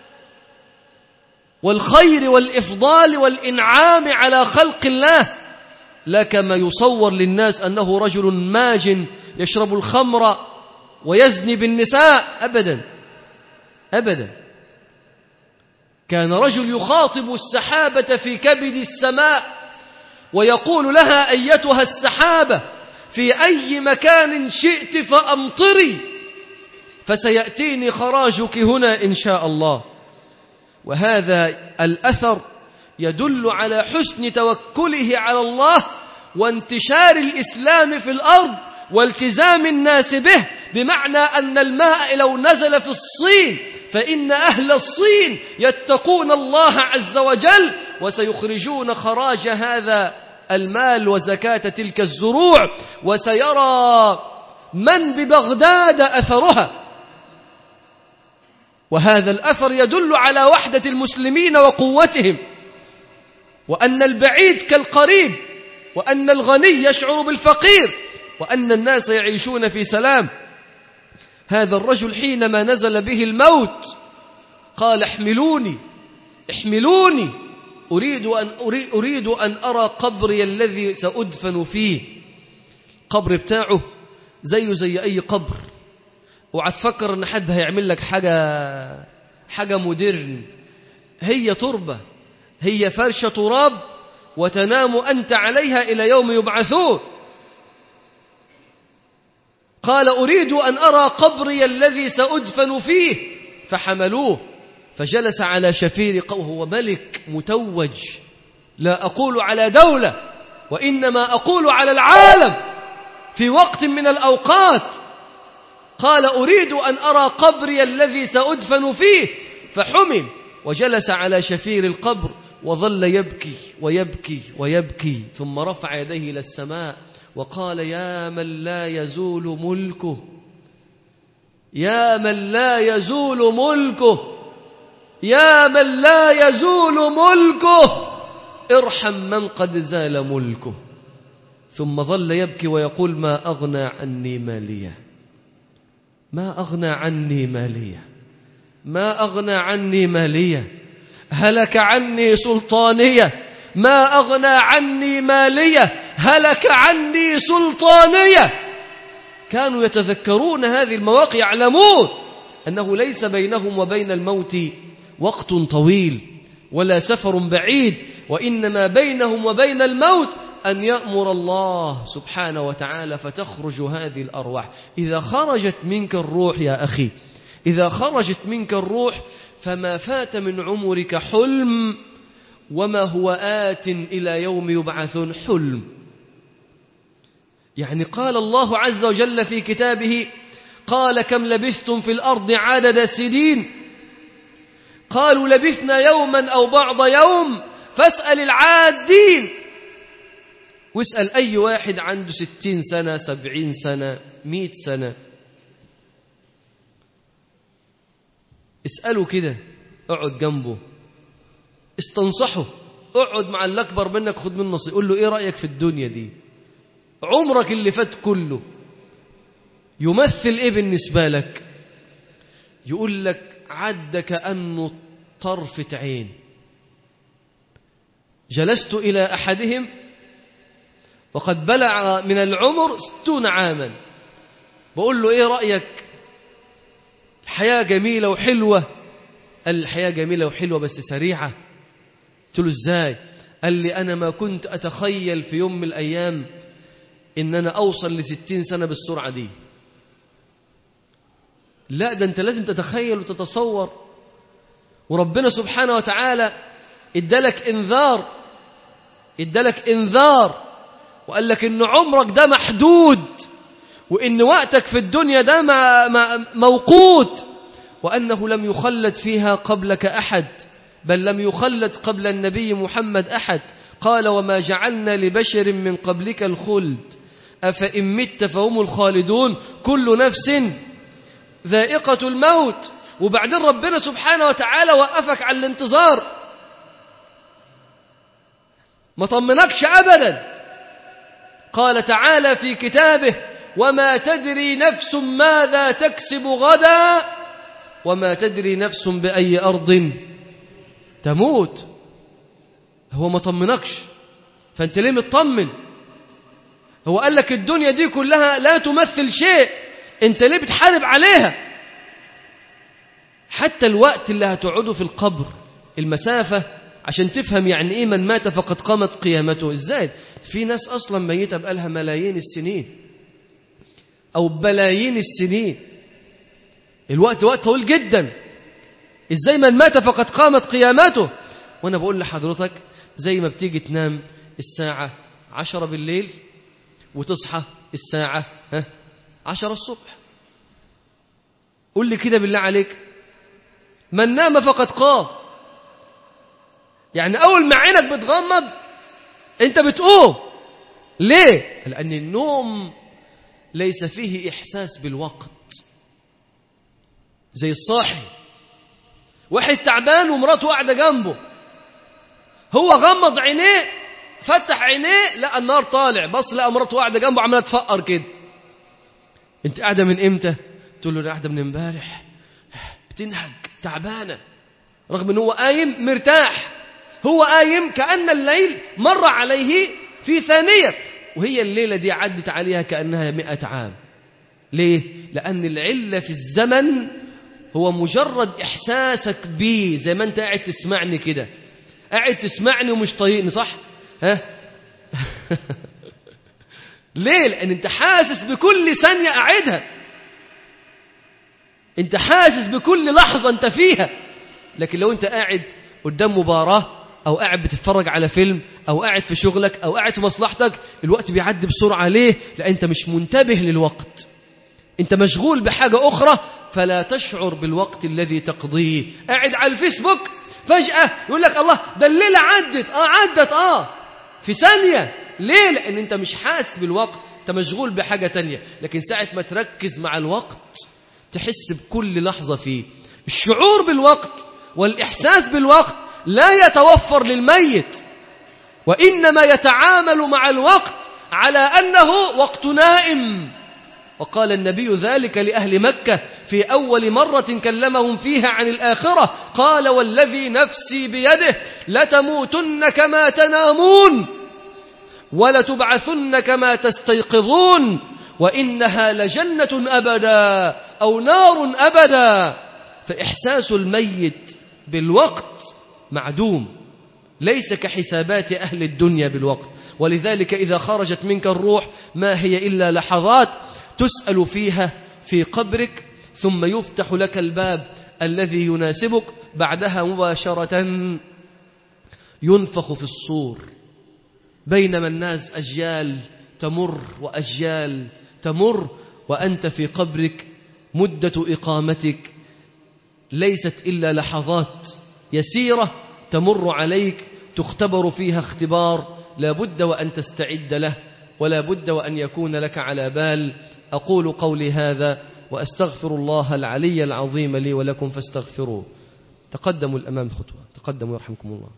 والخير والإفضال والإنعام على خلق الله لا كما يصور للناس أنه رجل ماج يشرب الخمر ويزني بالنساء أبدا أبدا كان رجل يخاطب السحابة في كبد السماء ويقول لها أيتها السحابة في أي مكان شئت فأمطري فسيأتيني خراجك هنا إن شاء الله وهذا الأثر يدل على حسن توكله على الله وانتشار الإسلام في الأرض والتزام الناس به بمعنى أن الماء لو نزل في الصين فإن أهل الصين يتقون الله عز وجل وسيخرجون خراج هذا المال وزكاة تلك الزروع وسيرى من ببغداد أثرها وهذا الأثر يدل على وحدة المسلمين وقوتهم وأن البعيد كالقريب وأن الغني يشعر بالفقير وأن الناس يعيشون في سلام هذا الرجل حينما نزل به الموت قال احملوني احملوني أريد أن, أريد, أريد أن أرى قبري الذي سأدفن فيه قبر بتاعه زيه زي أي قبر اوعى تفكر ان حد هيعمل لك حاجة حاجة مودرن هي تربة هي فرشة تراب وتنام أنت عليها إلى يوم يبعثون قال أريد أن أرى قبري الذي سأدفن فيه فحملوه فجلس على شفير وهو ملك متوج لا أقول على دولة وإنما أقول على العالم في وقت من الأوقات قال أريد أن أرى قبري الذي سأدفن فيه فحمل وجلس على شفير القبر وظل يبكي ويبكي ويبكي ثم رفع يديه إلى السماء وقال يا من لا يزول ملكه يا من لا يزول ملكه يا من لا يزول ملكه ارحم من قد زال ملكه ثم ظل يبكي ويقول ما أغنى عني ماليه ما أغنى عني مالية ما أغنى عني مالية هلك عني سلطانية ما أغنى عني مالية هلك عني سلطانية كانوا يتذكرون هذه المواقع يعلمون أنه ليس بينهم وبين الموت وقت طويل ولا سفر بعيد وإنما بينهم وبين الموت أن يأمر الله سبحانه وتعالى فتخرج هذه الأرواح إذا خرجت منك الروح يا أخي إذا خرجت منك الروح فما فات من عمرك حلم وما هو آت إلى يوم يبعثون حلم يعني قال الله عز وجل في كتابه قال كم لبثتم في الأرض عدد سنين قالوا لبثنا يوما أو بعض يوم فاسأل العادين واسأل أي واحد عنده ستين سنة سبعين سنة مئة سنة اسأله كده اقعد جنبه استنصحه اقعد مع اللي أكبر منك خد منه نصيحة قول له ايه رأيك في الدنيا دي عمرك اللي فات كله يمثل ايه بالنسبة لك يقول لك عد كأنه طرفة عين جلست إلى أحدهم وقد بلغ من العمر ستون عاما بقول له ايه رأيك الحياة جميلة وحلوة قال لي الحياة جميلة وحلوة بس سريعة قلت له ازاي قال لي أنا ما كنت أتخيل في يوم من الأيام إن أنا أوصل لستين سنة بالسرعة دي لا ده أنت لازم تتخيل وتتصور وربنا سبحانه وتعالى ادالك انذار ادالك انذار وقال لك ان عمرك ده محدود وان وقتك في الدنيا ده موقوت وانه لم يخلد فيها قبلك احد بل لم يخلد قبل النبي محمد احد قال وما جعلنا لبشر من قبلك الخلد افان مت فهم الخالدون كل نفس ذائقه الموت وبعدين ربنا سبحانه وتعالى وقفك على الانتظار ما طمنكش ابدا قال تعالى في كتابه وما تدري نفس ماذا تكسب غدا وما تدري نفس بأي أرض تموت هو ما طمنكش فأنت ليه مطمن هو قال لك الدنيا دي كلها لا تمثل شيء أنت ليه بتحارب عليها حتى الوقت اللي هتقعده في القبر المسافة عشان تفهم يعني ايه من مات فقد قامت قيامته ازاي في ناس اصلا ميتة بقالها ملايين السنين او بلايين السنين الوقت وقت طويل جدا ازاي من مات فقد قامت قيامته وانا بقول لحضرتك زي ما بتيجي تنام الساعة عشرة بالليل وتصحى الساعة ها عشرة الصبح قول لي كده بالله عليك من نام فقد قام يعني أول ما عينك بتغمض أنت بتقوم ليه؟ لأن النوم ليس فيه إحساس بالوقت زي الصاحي واحد تعبان ومراته قاعدة جنبه هو غمض عينيه فتح عينيه لقى النار طالع بص لقى مراته قاعدة جنبه عمالة تفقر كده انت قاعدة من امتى تقول له انا قاعدة من امبارح بتنهج تعبانة رغم ان هو قايم مرتاح هو قايم كأن الليل مر عليه في ثانية وهي الليلة دي عدت عليها كأنها مئة عام ليه؟ لأن العلة في الزمن هو مجرد إحساسك بيه زي ما أنت قاعد تسمعني كده قاعد تسمعني ومش طايقني صح؟ ها؟ ليه؟ لأن أنت حاسس بكل ثانية قاعدها أنت حاسس بكل لحظة أنت فيها لكن لو أنت قاعد قدام مباراة أو قاعد بتتفرج على فيلم أو قاعد في شغلك أو قاعد في مصلحتك الوقت بيعدي بسرعة ليه؟ لأن أنت مش منتبه للوقت أنت مشغول بحاجة أخرى فلا تشعر بالوقت الذي تقضيه قاعد على الفيسبوك فجأة يقول لك الله ده الليلة عدت آه عدت آه في ثانية ليه؟ لأن أنت مش حاسس بالوقت أنت مشغول بحاجة تانية لكن ساعة ما تركز مع الوقت تحس بكل لحظة فيه الشعور بالوقت والإحساس بالوقت لا يتوفر للميت وإنما يتعامل مع الوقت على أنه وقت نائم وقال النبي ذلك لأهل مكة في أول مرة كلمهم فيها عن الآخرة قال والذي نفسي بيده لتموتن كما تنامون ولتبعثن كما تستيقظون وإنها لجنة أبدا أو نار أبدا فإحساس الميت بالوقت معدوم ليس كحسابات أهل الدنيا بالوقت ولذلك إذا خرجت منك الروح ما هي إلا لحظات تسأل فيها في قبرك ثم يفتح لك الباب الذي يناسبك بعدها مباشرة ينفخ في الصور بينما الناس أجيال تمر وأجيال تمر وأنت في قبرك مدة إقامتك ليست إلا لحظات يسيرة تمر عليك تختبر فيها اختبار لا بد وأن تستعد له ولا بد وأن يكون لك على بال أقول قولي هذا وأستغفر الله العلي العظيم لي ولكم فاستغفروه تقدموا الأمام خطوة تقدموا يرحمكم الله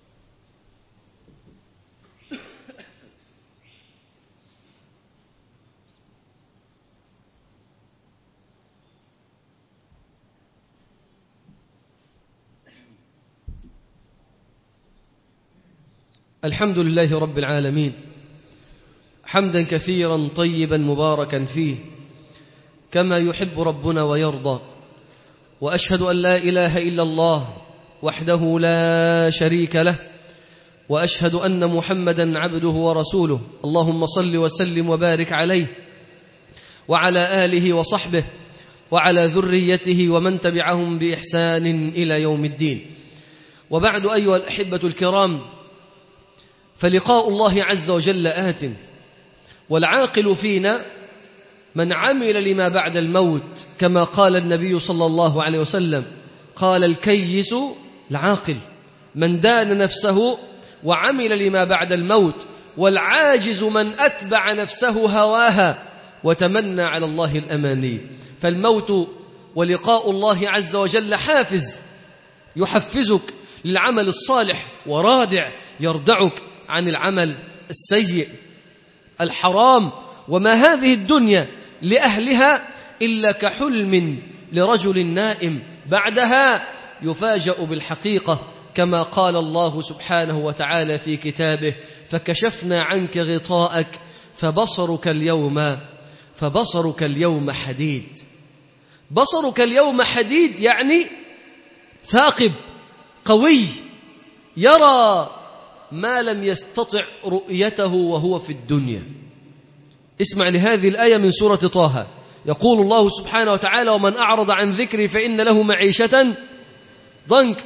الحمد لله رب العالمين حمدا كثيرا طيبا مباركا فيه كما يحب ربنا ويرضى وأشهد أن لا إله إلا الله وحده لا شريك له وأشهد أن محمدا عبده ورسوله اللهم صل وسلم وبارك عليه وعلى آله وصحبه وعلى ذريته ومن تبعهم بإحسان إلى يوم الدين وبعد أيها الأحبة الكرام فلقاء الله عز وجل آت والعاقل فينا من عمل لما بعد الموت كما قال النبي صلى الله عليه وسلم قال الكيس العاقل من دان نفسه وعمل لما بعد الموت والعاجز من أتبع نفسه هواها وتمنى على الله الأماني فالموت ولقاء الله عز وجل حافز يحفزك للعمل الصالح ورادع يردعك عن العمل السيء الحرام وما هذه الدنيا لأهلها إلا كحلم لرجل نائم بعدها يفاجأ بالحقيقة كما قال الله سبحانه وتعالى في كتابه فكشفنا عنك غطاءك فبصرك اليوم فبصرك اليوم حديد بصرك اليوم حديد يعني ثاقب قوي يرى ما لم يستطع رؤيته وهو في الدنيا اسمع لهذه الآية من سورة طه يقول الله سبحانه وتعالى ومن أعرض عن ذكري فإن له معيشة ضنك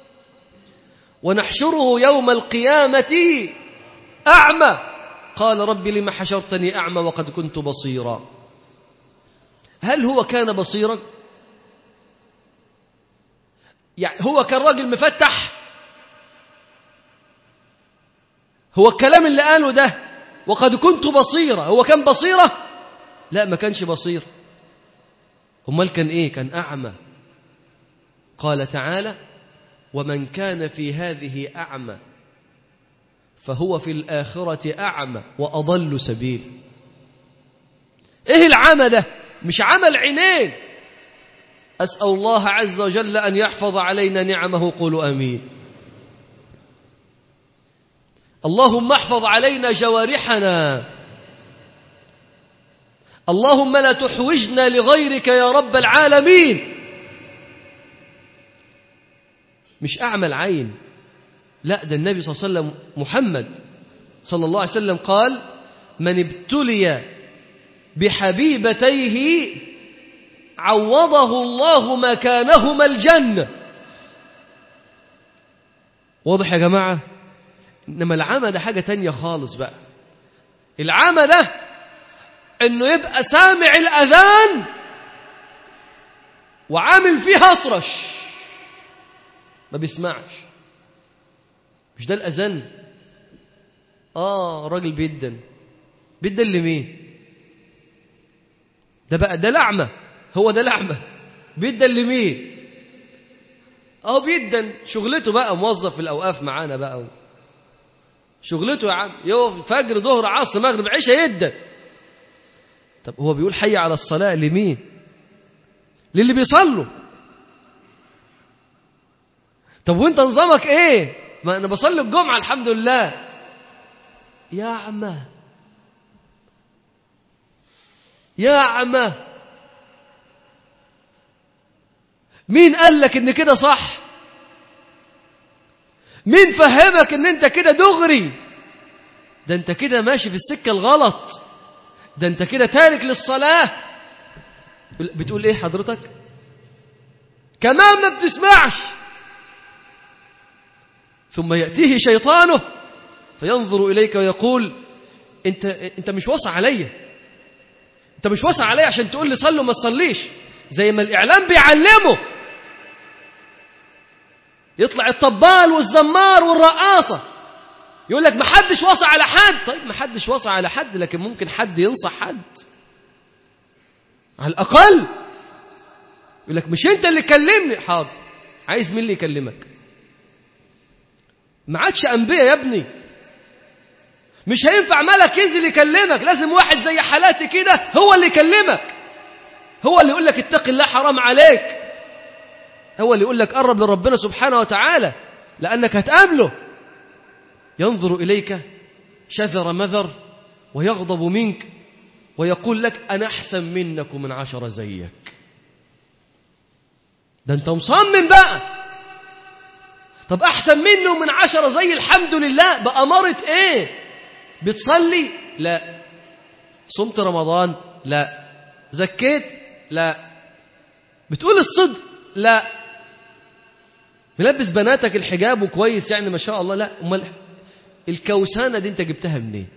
ونحشره يوم القيامة أعمى قال رب لم حشرتني أعمى وقد كنت بصيرا هل هو كان بصيرا يعني هو كان راجل مفتح هو الكلام اللي قاله ده وقد كنت بصيرا هو كان بصيرة لا ما كانش بصير امال كان ايه كان اعمى قال تعالى ومن كان في هذه اعمى فهو في الاخره اعمى واضل سبيل ايه العمى ده مش عمى العينين اسال الله عز وجل ان يحفظ علينا نعمه قولوا امين اللهم احفظ علينا جوارحنا اللهم لا تحوجنا لغيرك يا رب العالمين مش أعمى العين لا ده النبي صلى الله عليه وسلم محمد صلى الله عليه وسلم قال من ابتلي بحبيبتيه عوضه الله مكانهما الجنة واضح يا جماعة إنما العمى ده حاجة تانية خالص بقى العمى ده إنه يبقى سامع الأذان وعامل فيها أطرش ما بيسمعش مش ده الأذان آه راجل بيدن بيدن لمين ده بقى ده لعمة هو ده لعمة بيدن لمين اه بيدن شغلته بقى موظف في الأوقاف معانا بقى شغلته يا عم يوم فجر ظهر عصر مغرب عشاء يدن طب هو بيقول حي على الصلاة لمين للي بيصلوا طب وانت نظامك ايه ما انا بصلي الجمعة الحمد لله يا عمى يا عمى مين قال لك ان كده صح مين فهمك ان انت كده دغري ده انت كده ماشي في السكة الغلط ده انت كده تارك للصلاة بتقول ايه حضرتك كمان ما بتسمعش ثم يأتيه شيطانه فينظر إليك ويقول انت, انت مش واسع عليا انت مش واسع عليا عشان تقول لي صلي وما تصليش زي ما الإعلام بيعلمه يطلع الطبال والزمار والرقاصة يقول لك ما حدش واسع على حد طيب ما حدش واسع على حد لكن ممكن حد ينصح حد على الأقل يقول لك مش انت اللي كلمني حاضر عايز مين اللي يكلمك ما عادش أنبياء يا ابني مش هينفع ملك ينزل يكلمك لازم واحد زي حالاتي كده هو اللي يكلمك هو اللي يقول لك اتق الله حرام عليك هو اللي يقول لك قرب لربنا سبحانه وتعالى لأنك هتقابله ينظر إليك شذر مذر ويغضب منك ويقول لك أنا أحسن منك ومن عشرة زيك ده أنت مصمم بقى طب أحسن منه ومن عشرة زي الحمد لله بأمارة إيه بتصلي لا صمت رمضان لا زكيت لا بتقول الصدق لا ملبس بناتك الحجاب وكويس يعني ما شاء الله لا امال الكوسانه دي انت جبتها منين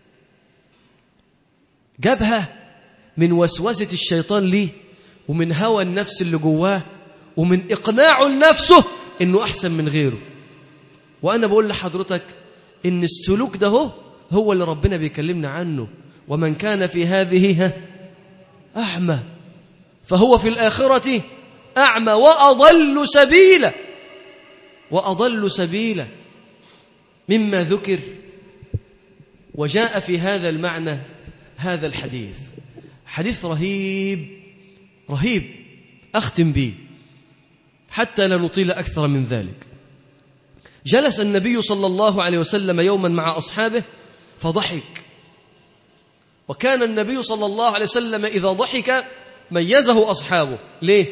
جابها من وسوسه الشيطان ليه ومن هوى النفس اللي جواه ومن اقناعه لنفسه انه احسن من غيره وانا بقول لحضرتك ان السلوك ده هو هو اللي ربنا بيكلمنا عنه ومن كان في هذه ها اعمى فهو في الاخره اعمى واضل سبيلا واضل سبيلا مما ذكر وجاء في هذا المعنى هذا الحديث حديث رهيب رهيب أختم به حتى لا نطيل أكثر من ذلك جلس النبي صلى الله عليه وسلم يوما مع أصحابه فضحك وكان النبي صلى الله عليه وسلم إذا ضحك ميزه أصحابه ليه؟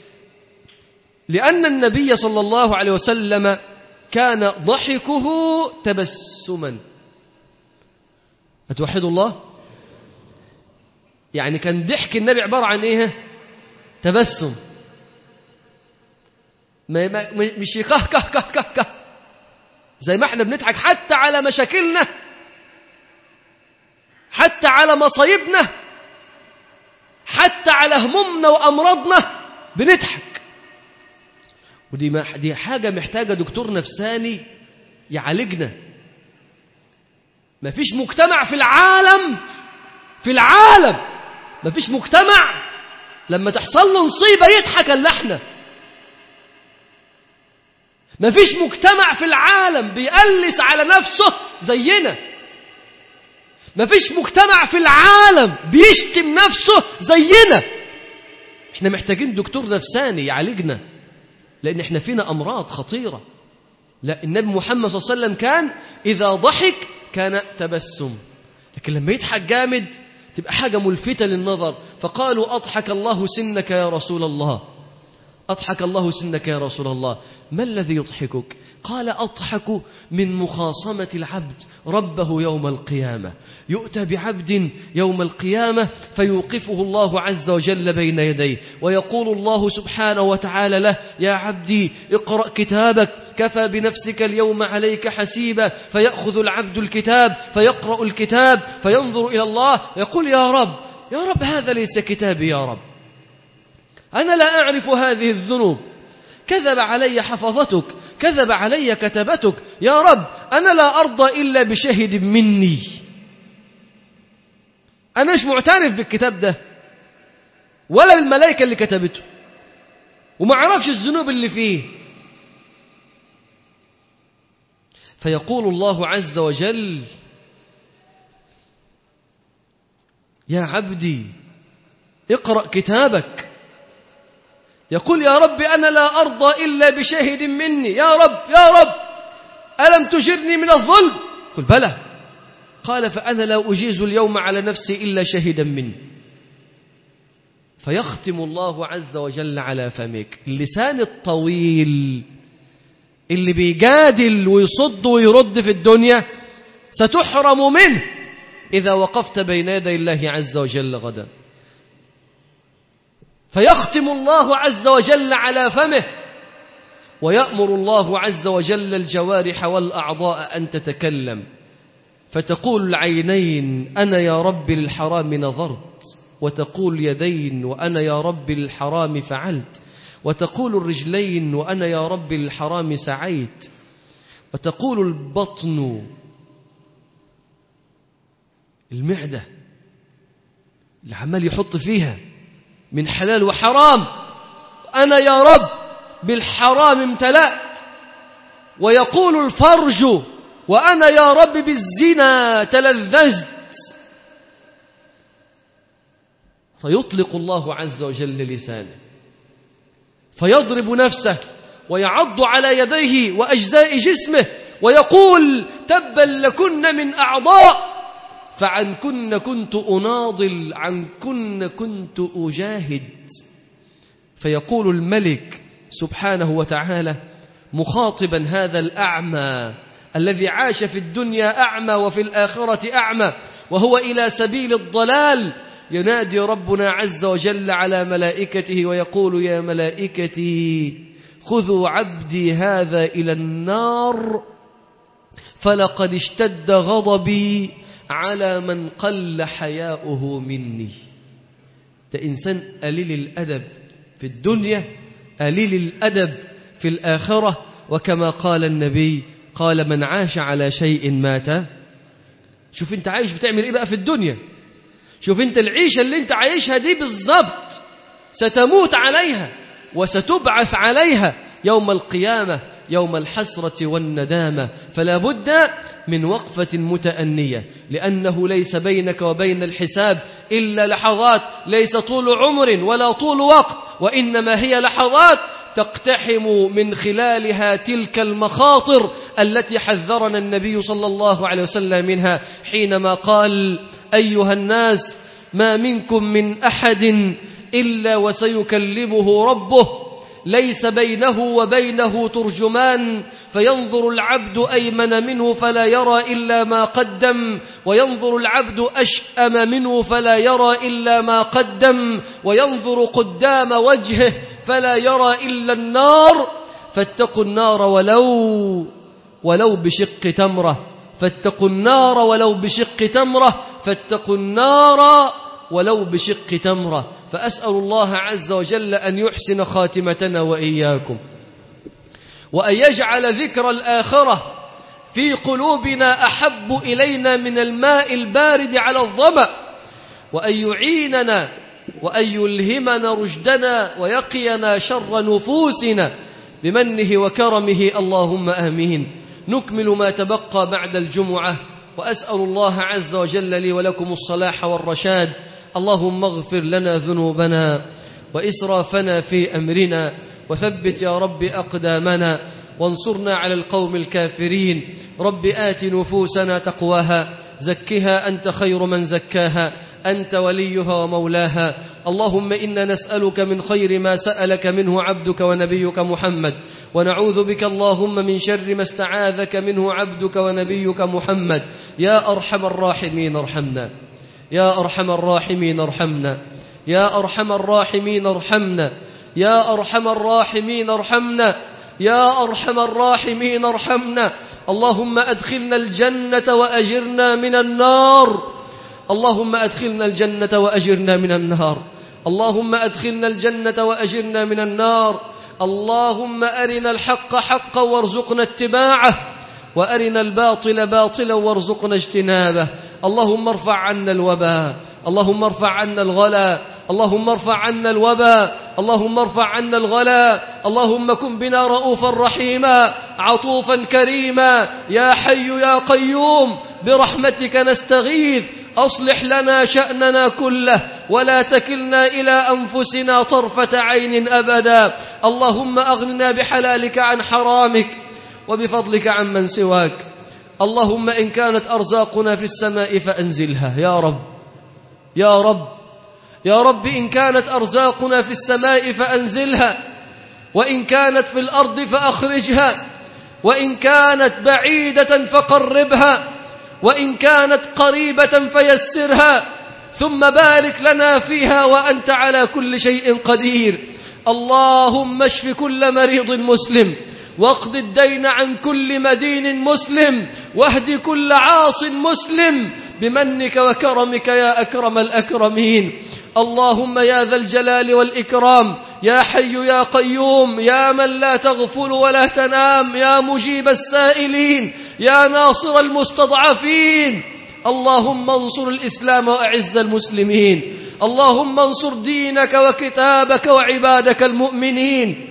لأن النبي صلى الله عليه وسلم كان ضحكه تبسما أتوحد الله؟ يعني كان ضحك النبي عبارة عن إيه؟ تبسم ما ما مش كه كه كه كه كه زي ما احنا بنضحك حتى على مشاكلنا حتى على مصايبنا حتى على همومنا وأمراضنا بنضحك ودي ما دي حاجة محتاجة دكتور نفساني يعالجنا ما فيش مجتمع في العالم في العالم ما فيش مجتمع لما تحصل له نصيبة يضحك الا احنا ما فيش مجتمع في العالم بيقلس على نفسه زينا ما فيش مجتمع في العالم بيشتم نفسه زينا احنا محتاجين دكتور نفساني يعالجنا لان احنا فينا امراض خطيره لا النبي محمد صلى الله عليه وسلم كان اذا ضحك كان تبسم لكن لما يضحك جامد تبقى حاجه ملفته للنظر فقالوا اضحك الله سنك يا رسول الله أضحك الله سنك يا رسول الله ما الذي يضحكك قال أضحك من مخاصمة العبد ربه يوم القيامة يؤتى بعبد يوم القيامة فيوقفه الله عز وجل بين يديه ويقول الله سبحانه وتعالى له يا عبدي اقرأ كتابك كفى بنفسك اليوم عليك حسيبا فيأخذ العبد الكتاب فيقرأ الكتاب فينظر إلى الله يقول يا رب يا رب هذا ليس كتابي يا رب أنا لا أعرف هذه الذنوب كذب علي حفظتك كذب علي كتبتك يا رب أنا لا أرضى إلا بشهد مني أنا مش معترف بالكتاب ده ولا بالملائكة اللي كتبته وما أعرفش الذنوب اللي فيه فيقول الله عز وجل يا عبدي اقرأ كتابك يقول يا رب أنا لا أرضى إلا بشاهد مني يا رب يا رب ألم تجرني من الظلم قل بلى قال فأنا لا أجيز اليوم على نفسي إلا شهيدا مني فيختم الله عز وجل على فمك اللسان الطويل اللي بيجادل ويصد ويرد في الدنيا ستحرم منه إذا وقفت بين يدي الله عز وجل غدا فيختم الله عز وجل على فمه ويأمر الله عز وجل الجوارح والأعضاء أن تتكلم فتقول العينين أنا يا رب للحرام نظرت وتقول اليدين وأنا يا رب للحرام فعلت وتقول الرجلين وأنا يا رب للحرام سعيت وتقول البطن المعدة اللي عمال يحط فيها من حلال وحرام أنا يا رب بالحرام امتلأت ويقول الفرج وأنا يا رب بالزنا تلذذت فيطلق الله عز وجل لسانه فيضرب نفسه ويعض على يديه وأجزاء جسمه ويقول تبا لكن من أعضاء فعن كن كنت أناضل عن كن كنت أجاهد فيقول الملك سبحانه وتعالى مخاطبا هذا الأعمى الذي عاش في الدنيا أعمى وفي الآخرة أعمى وهو إلى سبيل الضلال ينادي ربنا عز وجل على ملائكته ويقول يا ملائكتي خذوا عبدي هذا إلى النار فلقد اشتد غضبي على من قل حياؤه مني ده إنسان قليل الأدب في الدنيا قليل الأدب في الآخرة وكما قال النبي قال من عاش على شيء مات شوف انت عايش بتعمل ايه بقى في الدنيا شوف انت العيشة اللي انت عايشها دي بالضبط ستموت عليها وستبعث عليها يوم القيامة يوم الحسرة والندامة فلا بد من وقفة متأنية لأنه ليس بينك وبين الحساب إلا لحظات ليس طول عمر ولا طول وقت وإنما هي لحظات تقتحم من خلالها تلك المخاطر التي حذرنا النبي صلى الله عليه وسلم منها حينما قال أيها الناس ما منكم من أحد إلا وسيكلمه ربه ليس بينه وبينه ترجمان فينظر العبد أيمن منه فلا يرى إلا ما قدم وينظر العبد أشأم منه فلا يرى إلا ما قدم وينظر قدام وجهه فلا يرى إلا النار فاتقوا النار ولو ولو بشق تمرة فاتقوا النار ولو بشق تمرة فاتقوا النار ولو بشق تمرة فأسأل الله عز وجل أن يحسن خاتمتنا وإياكم وأن يجعل ذكر الآخرة في قلوبنا أحب إلينا من الماء البارد على الظمأ وأن يعيننا وأن يلهمنا رشدنا ويقينا شر نفوسنا بمنه وكرمه اللهم آمين نكمل ما تبقى بعد الجمعة وأسأل الله عز وجل لي ولكم الصلاح والرشاد اللهم اغفر لنا ذنوبنا وإسرافنا في أمرنا وثبت يا رب أقدامنا وانصرنا على القوم الكافرين رب آت نفوسنا تقواها زكها أنت خير من زكاها أنت وليها ومولاها اللهم إنا نسألك من خير ما سألك منه عبدك ونبيك محمد ونعوذ بك اللهم من شر ما استعاذك منه عبدك ونبيك محمد يا أرحم الراحمين ارحمنا يا أرحم الراحمين ارحمنا يا أرحم الراحمين ارحمنا يا أرحم الراحمين ارحمنا يا أرحم الراحمين ارحمنا اللهم أدخلنا الجنة وأجرنا من النار اللهم أدخلنا الجنة وأجرنا من النار اللهم أدخلنا الجنة وأجرنا من النار اللهم أرنا الحق حقا وارزقنا اتباعه وأرنا الباطل باطلا وارزقنا اجتنابه اللهم ارفع عنا الوباء اللهم ارفع عنا الغلا اللهم ارفع عنا الوباء اللهم ارفع عنا الغلاء اللهم كن بنا رؤوفا رحيما عطوفا كريما يا حي يا قيوم برحمتك نستغيث أصلح لنا شأننا كله ولا تكلنا إلى أنفسنا طرفة عين أبدا اللهم أغننا بحلالك عن حرامك وبفضلك عن من سواك اللهم إن كانت أرزاقنا في السماء فأنزلها يا رب يا رب يا رب إن كانت أرزاقنا في السماء فأنزلها وإن كانت في الأرض فأخرجها وإن كانت بعيدة فقربها وإن كانت قريبة فيسرها ثم بارك لنا فيها وأنت على كل شيء قدير اللهم اشف كل مريض مسلم واقض الدين عن كل مدين مسلم واهد كل عاص مسلم بمنك وكرمك يا أكرم الأكرمين اللهم يا ذا الجلال والإكرام يا حي يا قيوم يا من لا تغفل ولا تنام يا مجيب السائلين يا ناصر المستضعفين اللهم انصر الإسلام وأعز المسلمين اللهم انصر دينك وكتابك وعبادك المؤمنين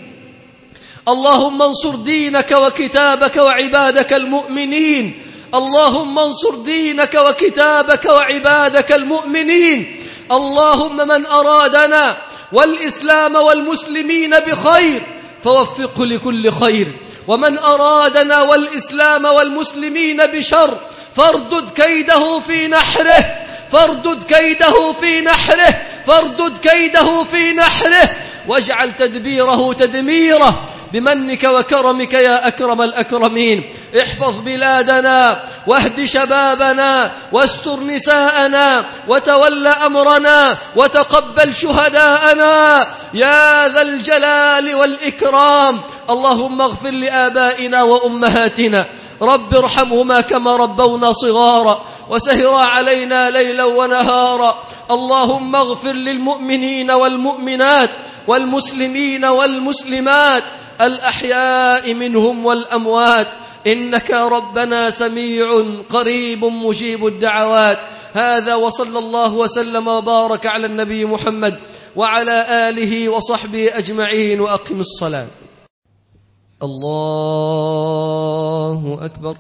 اللهم انصر دينك وكتابك وعبادك المؤمنين اللهم انصر دينك وكتابك وعبادك المؤمنين اللهم من أرادنا والإسلام والمسلمين بخير فوفقه لكل خير ومن أرادنا والإسلام والمسلمين بشر فاردد كيده في نحره فاردد كيده في نحره فاردد كيده في نحره واجعل تدبيره تدميره بمنك وكرمك يا أكرم الأكرمين احفظ بلادنا واهد شبابنا واستر نساءنا وتول أمرنا وتقبل شهداءنا يا ذا الجلال والإكرام اللهم اغفر لآبائنا وأمهاتنا رب ارحمهما كما ربونا صغارا وسهرا علينا ليلا ونهارا اللهم اغفر للمؤمنين والمؤمنات والمسلمين والمسلمات الأحياء منهم والأموات إنك ربنا سميع قريب مجيب الدعوات هذا وصلى الله وسلم وبارك على النبي محمد وعلى آله وصحبه أجمعين وأقم الصلاة الله أكبر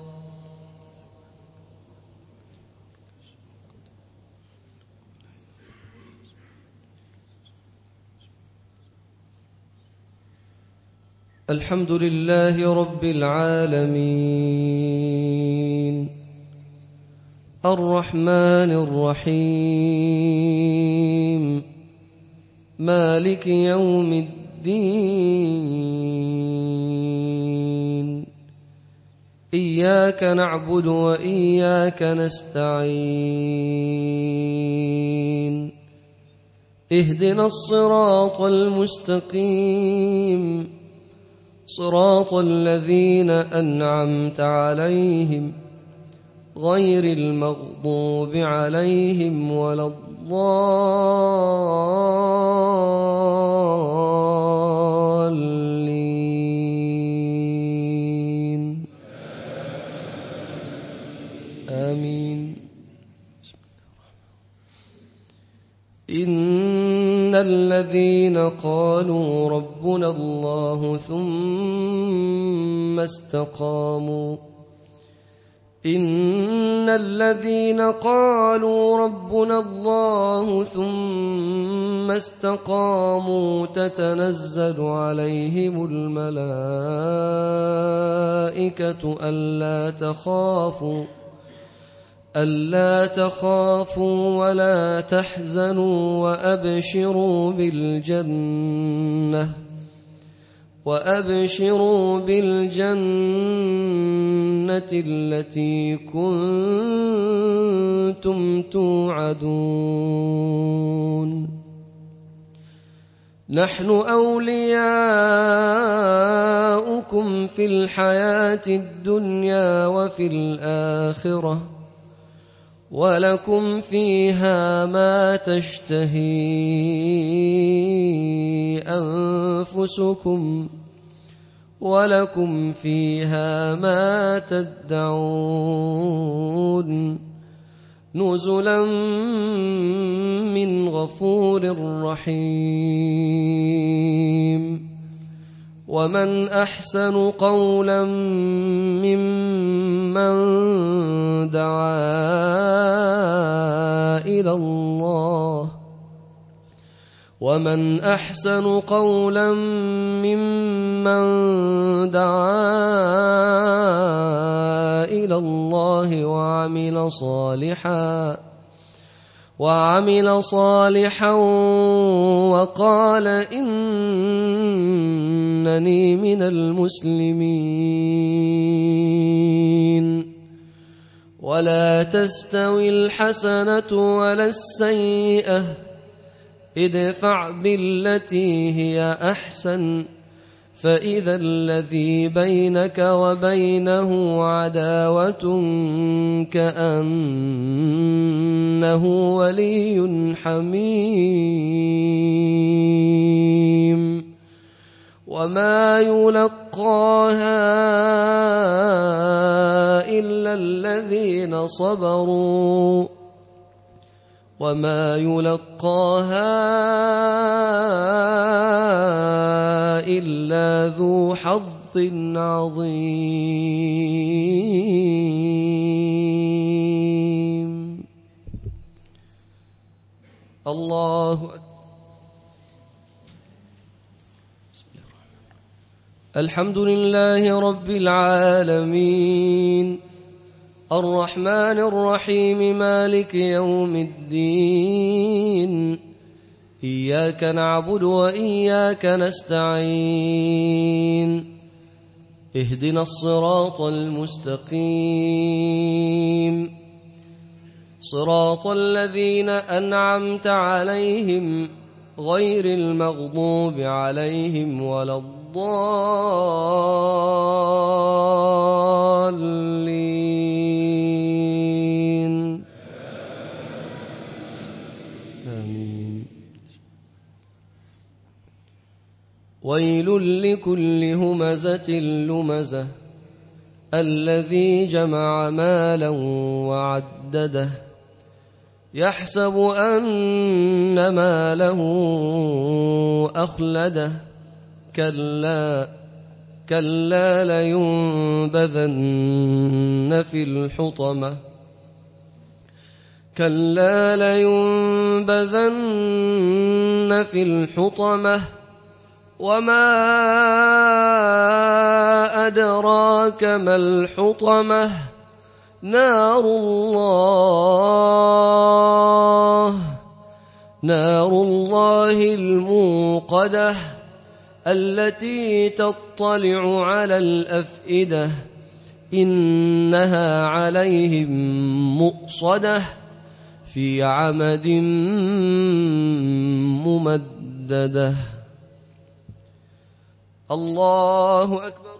الحمد لله رب العالمين الرحمن الرحيم مالك يوم الدين إياك نعبد وإياك نستعين اهدنا الصراط المستقيم صراط الذين أنعمت عليهم غير المغضوب عليهم ولا الضالين آمين إن الذين قالوا ربنا الله ثم استقاموا إن الذين قالوا ربنا الله ثم استقاموا تتنزل عليهم الملائكة ألا تخافوا ألا تخافوا ولا تحزنوا وأبشروا بالجنة وأبشروا بالجنة التي كنتم توعدون نحن أولياؤكم في الحياة الدنيا وفي الآخرة ولكم فيها ما تشتهي أنفسكم ولكم فيها ما تدعون نزلا من غفور رحيم ومن أحسن قولا ممن دعا إلى الله ومن أحسن قولا ممن دعا إلى الله وعمل صالحا وعمل صالحا وقال إنني من المسلمين ولا تستوي الحسنة ولا السيئة ادفع بالتي هي أحسن فإذا الذي بينك وبينه عداوة كأنه ولي حميم وما يلقاها إلا الذين صبروا وما يلقاها إلا ذو حظ عظيم الله أكبر الحمد لله رب العالمين الرحمن الرحيم مالك يوم الدين إياك نعبد وإياك نستعين اهدنا الصراط المستقيم صراط الذين أنعمت عليهم غير المغضوب عليهم ولا الضالين آمين ويل لكل همزة لمزة الذي جمع مالا وعدده يحسب أن ماله أخلده كلا كلا لينبذن في الحطمة كلا لينبذن في الحطمة وما أدراك ما الحطمة نار الله نار الله الموقدة التي تطلع على الأفئدة إنها عليهم مؤصدة في عمد ممدده الله أكبر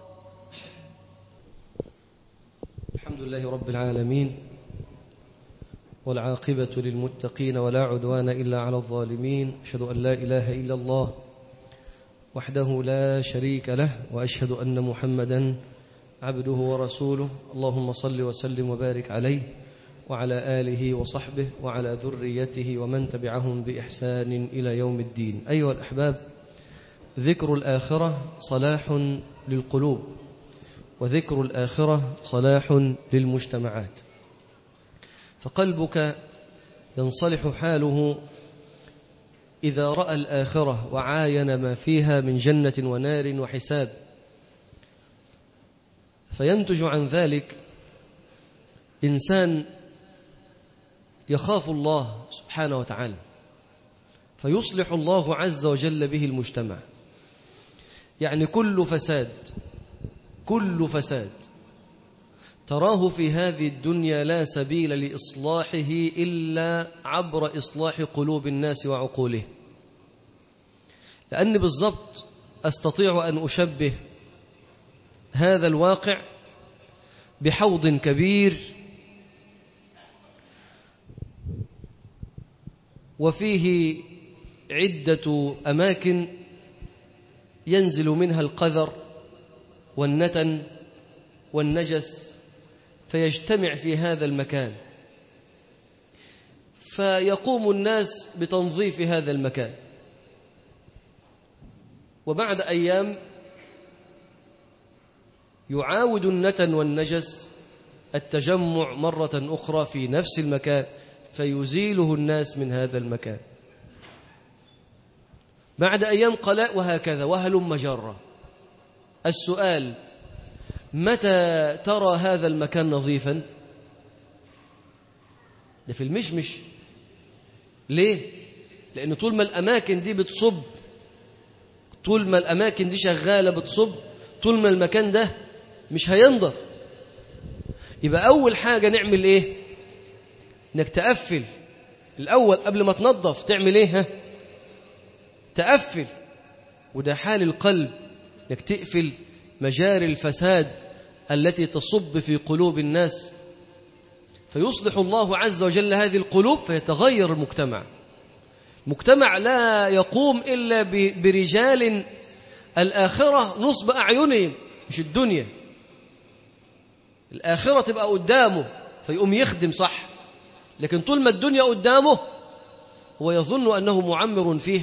الحمد لله رب العالمين والعاقبة للمتقين ولا عدوان إلا على الظالمين أشهد أن لا إله إلا الله وحده لا شريك له وأشهد أن محمدا عبده ورسوله اللهم صل وسلم وبارك عليه وعلى آله وصحبه وعلى ذريته ومن تبعهم بإحسان إلى يوم الدين أيها الأحباب ذكر الآخرة صلاح للقلوب وذكر الآخرة صلاح للمجتمعات فقلبك ينصلح حاله إذا رأى الآخرة وعاين ما فيها من جنة ونار وحساب فينتج عن ذلك إنسان يخاف الله سبحانه وتعالى فيصلح الله عز وجل به المجتمع يعني كل فساد كل فساد تراه في هذه الدنيا لا سبيل لإصلاحه إلا عبر إصلاح قلوب الناس وعقوله لأن بالضبط أستطيع أن أشبه هذا الواقع بحوض كبير وفيه عدة أماكن ينزل منها القذر والنتن والنجس فيجتمع في هذا المكان فيقوم الناس بتنظيف هذا المكان وبعد أيام يعاود النتن والنجس التجمع مرة أخرى في نفس المكان فيزيله الناس من هذا المكان بعد أيام قلاء وهكذا وهلم مجرة السؤال متى ترى هذا المكان نظيفا ده في المشمش ليه لأن طول ما الأماكن دي بتصب طول ما الأماكن دي شغالة بتصب طول ما المكان ده مش هينضف يبقى أول حاجة نعمل إيه إنك تقفل الأول قبل ما تنظف تعمل إيه ها تقفل وده حال القلب إنك تقفل مجاري الفساد التي تصب في قلوب الناس فيصلح الله عز وجل هذه القلوب فيتغير المجتمع مجتمع لا يقوم إلا برجال الآخرة نصب أعينهم مش الدنيا الآخرة تبقى قدامه فيقوم يخدم صح لكن طول ما الدنيا قدامه هو يظن أنه معمر فيه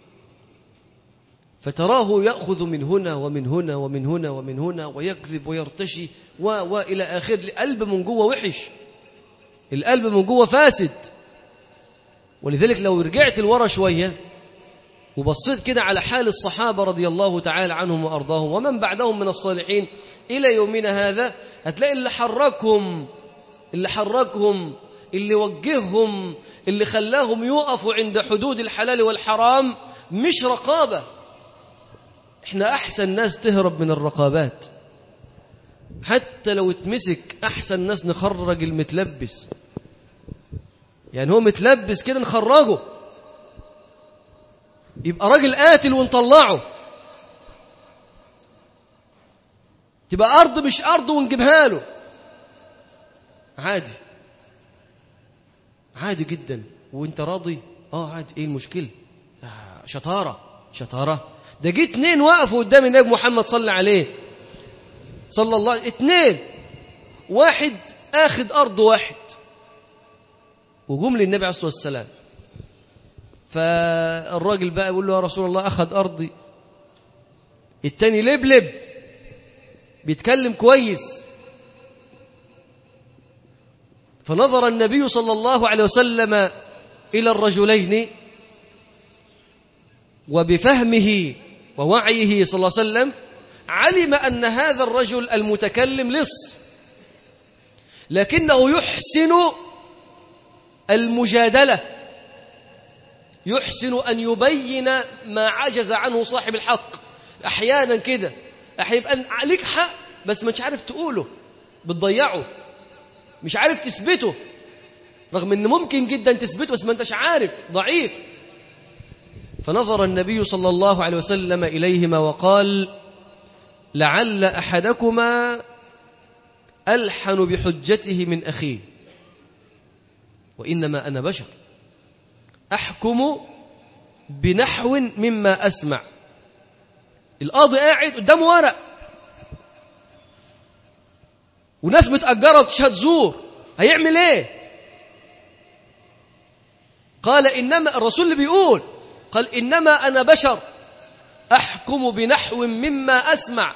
فتراه يأخذ من هنا ومن هنا ومن هنا ومن هنا ويكذب ويرتشي و وإلى آخر القلب من جوه وحش القلب من جوه فاسد ولذلك لو رجعت لورا شوية وبصيت كده على حال الصحابة رضي الله تعالى عنهم وأرضاهم ومن بعدهم من الصالحين إلى يومنا هذا هتلاقي اللي حركهم اللي حركهم اللي وجههم اللي خلاهم يقفوا عند حدود الحلال والحرام مش رقابة احنا أحسن ناس تهرب من الرقابات حتى لو اتمسك أحسن ناس نخرج المتلبس يعني هو متلبس كده نخرجه يبقى راجل قاتل ونطلعه تبقى أرض مش أرض ونجيبها له عادي عادي جدا وانت راضي اه عادي ايه المشكلة آه شطارة شطارة ده جه اتنين وقفوا قدام النبي محمد صلى عليه صلى الله عليه اتنين واحد اخد ارض واحد وجم للنبي عليه الصلاه والسلام فالراجل بقى يقول له يا رسول الله اخذ ارضي التاني لبلب بيتكلم كويس فنظر النبي صلى الله عليه وسلم إلى الرجلين وبفهمه ووعيه صلى الله عليه وسلم علم أن هذا الرجل المتكلم لص لكنه يحسن المجادلة يحسن أن يبين ما عجز عنه صاحب الحق أحيانا كده أحيانا عليك حق بس مش عارف تقوله بتضيعه مش عارف تثبته رغم ان ممكن جدا تثبته بس ما انتش عارف ضعيف فنظر النبي صلى الله عليه وسلم إليهما وقال لعل أحدكما ألحن بحجته من أخيه وإنما أنا بشر أحكم بنحو مما أسمع القاضي قاعد قدامه ورق وناس متأجرة تشهد زور هيعمل ايه قال إنما الرسول اللي بيقول قال إنما أنا بشر أحكم بنحو مما أسمع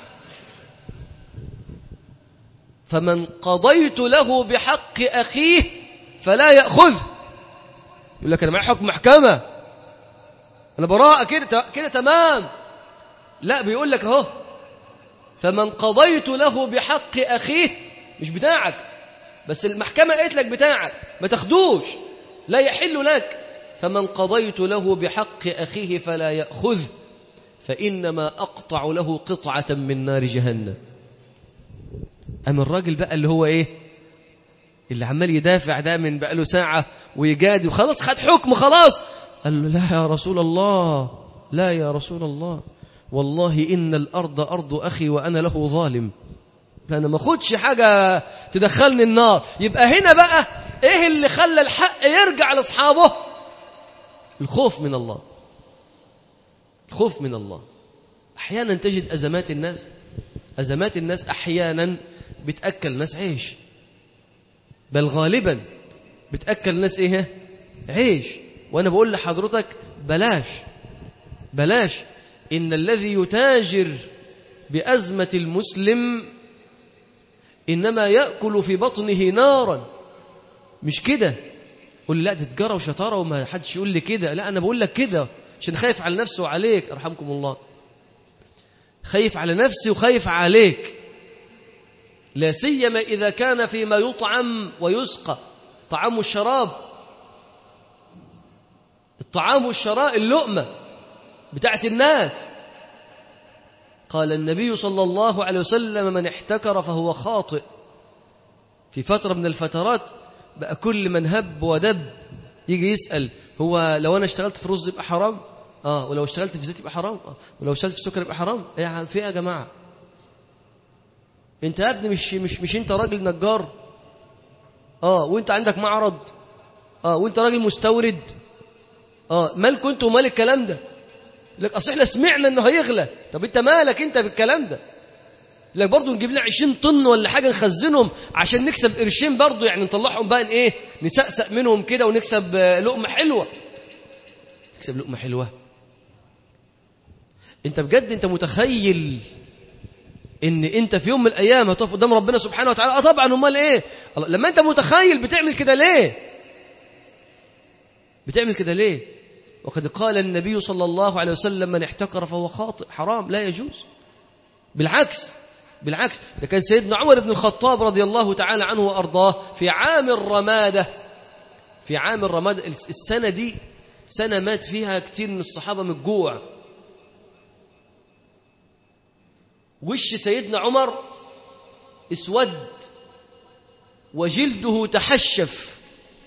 فمن قضيت له بحق أخيه فلا يأخذه يقول لك أنا معي حكم محكمة أنا براءة كده كده تمام لا بيقول لك أهو فمن قضيت له بحق أخيه مش بتاعك بس المحكمة قالت لك بتاعك ما تاخدوش لا يحل لك فمن قضيت له بحق أخيه فلا يأخذ فإنما أقطع له قطعة من نار جهنم أما الراجل بقى اللي هو إيه اللي عمال يدافع ده من بقى له ساعة ويجادي وخلاص خد حكم خلاص قال له لا يا رسول الله لا يا رسول الله والله إن الأرض أرض أخي وأنا له ظالم فأنا ما أخدش حاجة تدخلني النار يبقى هنا بقى إيه اللي خلى الحق يرجع لأصحابه الخوف من الله الخوف من الله أحيانا تجد أزمات الناس أزمات الناس أحيانا بتأكل الناس عيش بل غالبا بتأكل الناس إيه عيش وأنا بقول لحضرتك بلاش بلاش إن الذي يتاجر بأزمة المسلم إنما يأكل في بطنه نارا مش كده قول لي لا دي تجارة وشطارة وما حدش يقول لي كده لا أنا بقول لك كده عشان خايف على نفسه وعليك أرحمكم الله خايف على نفسي وخايف عليك لا سيما إذا كان فيما يطعم ويسقى طعام الشراب الطعام والشراء اللقمة بتاعت الناس قال النبي صلى الله عليه وسلم من احتكر فهو خاطئ في فترة من الفترات بقى كل من هب ودب يجي يسأل هو لو أنا اشتغلت في رز يبقى حرام اه ولو اشتغلت في زيت يبقى حرام آه. ولو اشتغلت في سكر يبقى حرام ايه يا في ايه يا جماعه انت يا ابني مش مش مش انت راجل نجار اه وانت عندك معرض اه وانت راجل مستورد اه مالك انت ومال الكلام ده لك اصل احنا سمعنا انه هيغلى طب انت مالك انت بالكلام ده لك برضه نجيب لنا 20 طن ولا حاجه نخزنهم عشان نكسب قرشين برضه يعني نطلعهم بقى ايه نسقسق منهم كده ونكسب لقمه حلوه تكسب لقمه حلوه انت بجد انت متخيل ان انت في يوم من الايام هتقف قدام ربنا سبحانه وتعالى اه طبعا امال ايه لما انت متخيل بتعمل كده ليه بتعمل كده ليه وقد قال النبي صلى الله عليه وسلم من احتكر فهو خاطئ حرام لا يجوز بالعكس بالعكس ده كان سيدنا عمر بن الخطاب رضي الله تعالى عنه وارضاه في عام الرماده في عام الرماده السنه دي سنه مات فيها كتير من الصحابه من الجوع وش سيدنا عمر اسود وجلده تحشف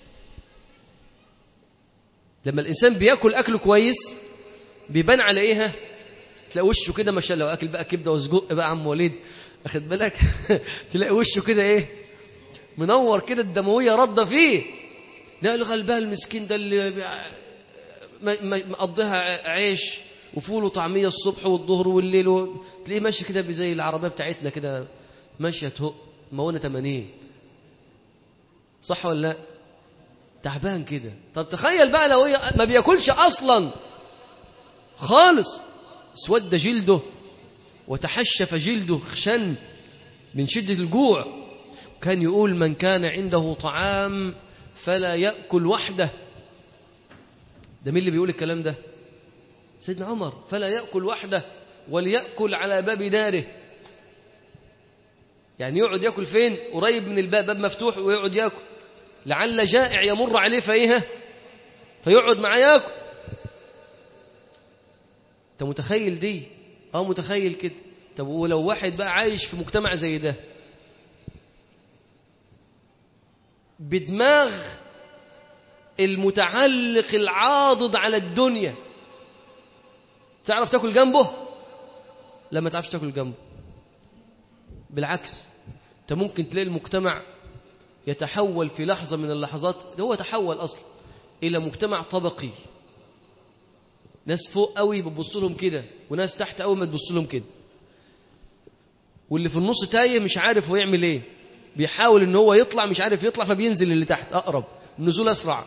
لما الإنسان بياكل أكل كويس بيبان على إيه تلاقي وشه كده ما شاء الله أكل بقى كبدة وسجق بقى عم وليد أخد بالك تلاقي وشه كده إيه منور كده الدموية رده فيه ده الغلبان المسكين ده اللي مقضيها عيش وفول وطعمية الصبح والظهر والليل و... تلاقيه ماشي كده زي العربية بتاعتنا كده ماشية تهق مونة 80 صح ولا لا تعبان كده طب تخيل بقى لو هي ما بياكلش اصلا خالص اسود جلده وتحشف جلده خشن من شدة الجوع كان يقول من كان عنده طعام فلا يأكل وحده ده مين اللي بيقول الكلام ده سيدنا عمر فلا يأكل وحده وليأكل على باب داره يعني يقعد يأكل فين قريب من الباب باب مفتوح ويقعد يأكل لعل جائع يمر عليه فإيه فيقعد معاه يأكل انت متخيل دي اه متخيل كده طب ولو واحد بقى عايش في مجتمع زي ده بدماغ المتعلق العاضد على الدنيا تعرف تاكل جنبه لا ما تعرفش تاكل جنبه بالعكس انت ممكن تلاقي المجتمع يتحول في لحظة من اللحظات ده هو تحول أصلا إلى مجتمع طبقي ناس فوق قوي بتبص لهم كده وناس تحت قوي ما تبص لهم كده واللي في النص تايه مش عارف هو يعمل ايه بيحاول ان هو يطلع مش عارف يطلع فبينزل اللي تحت اقرب النزول اسرع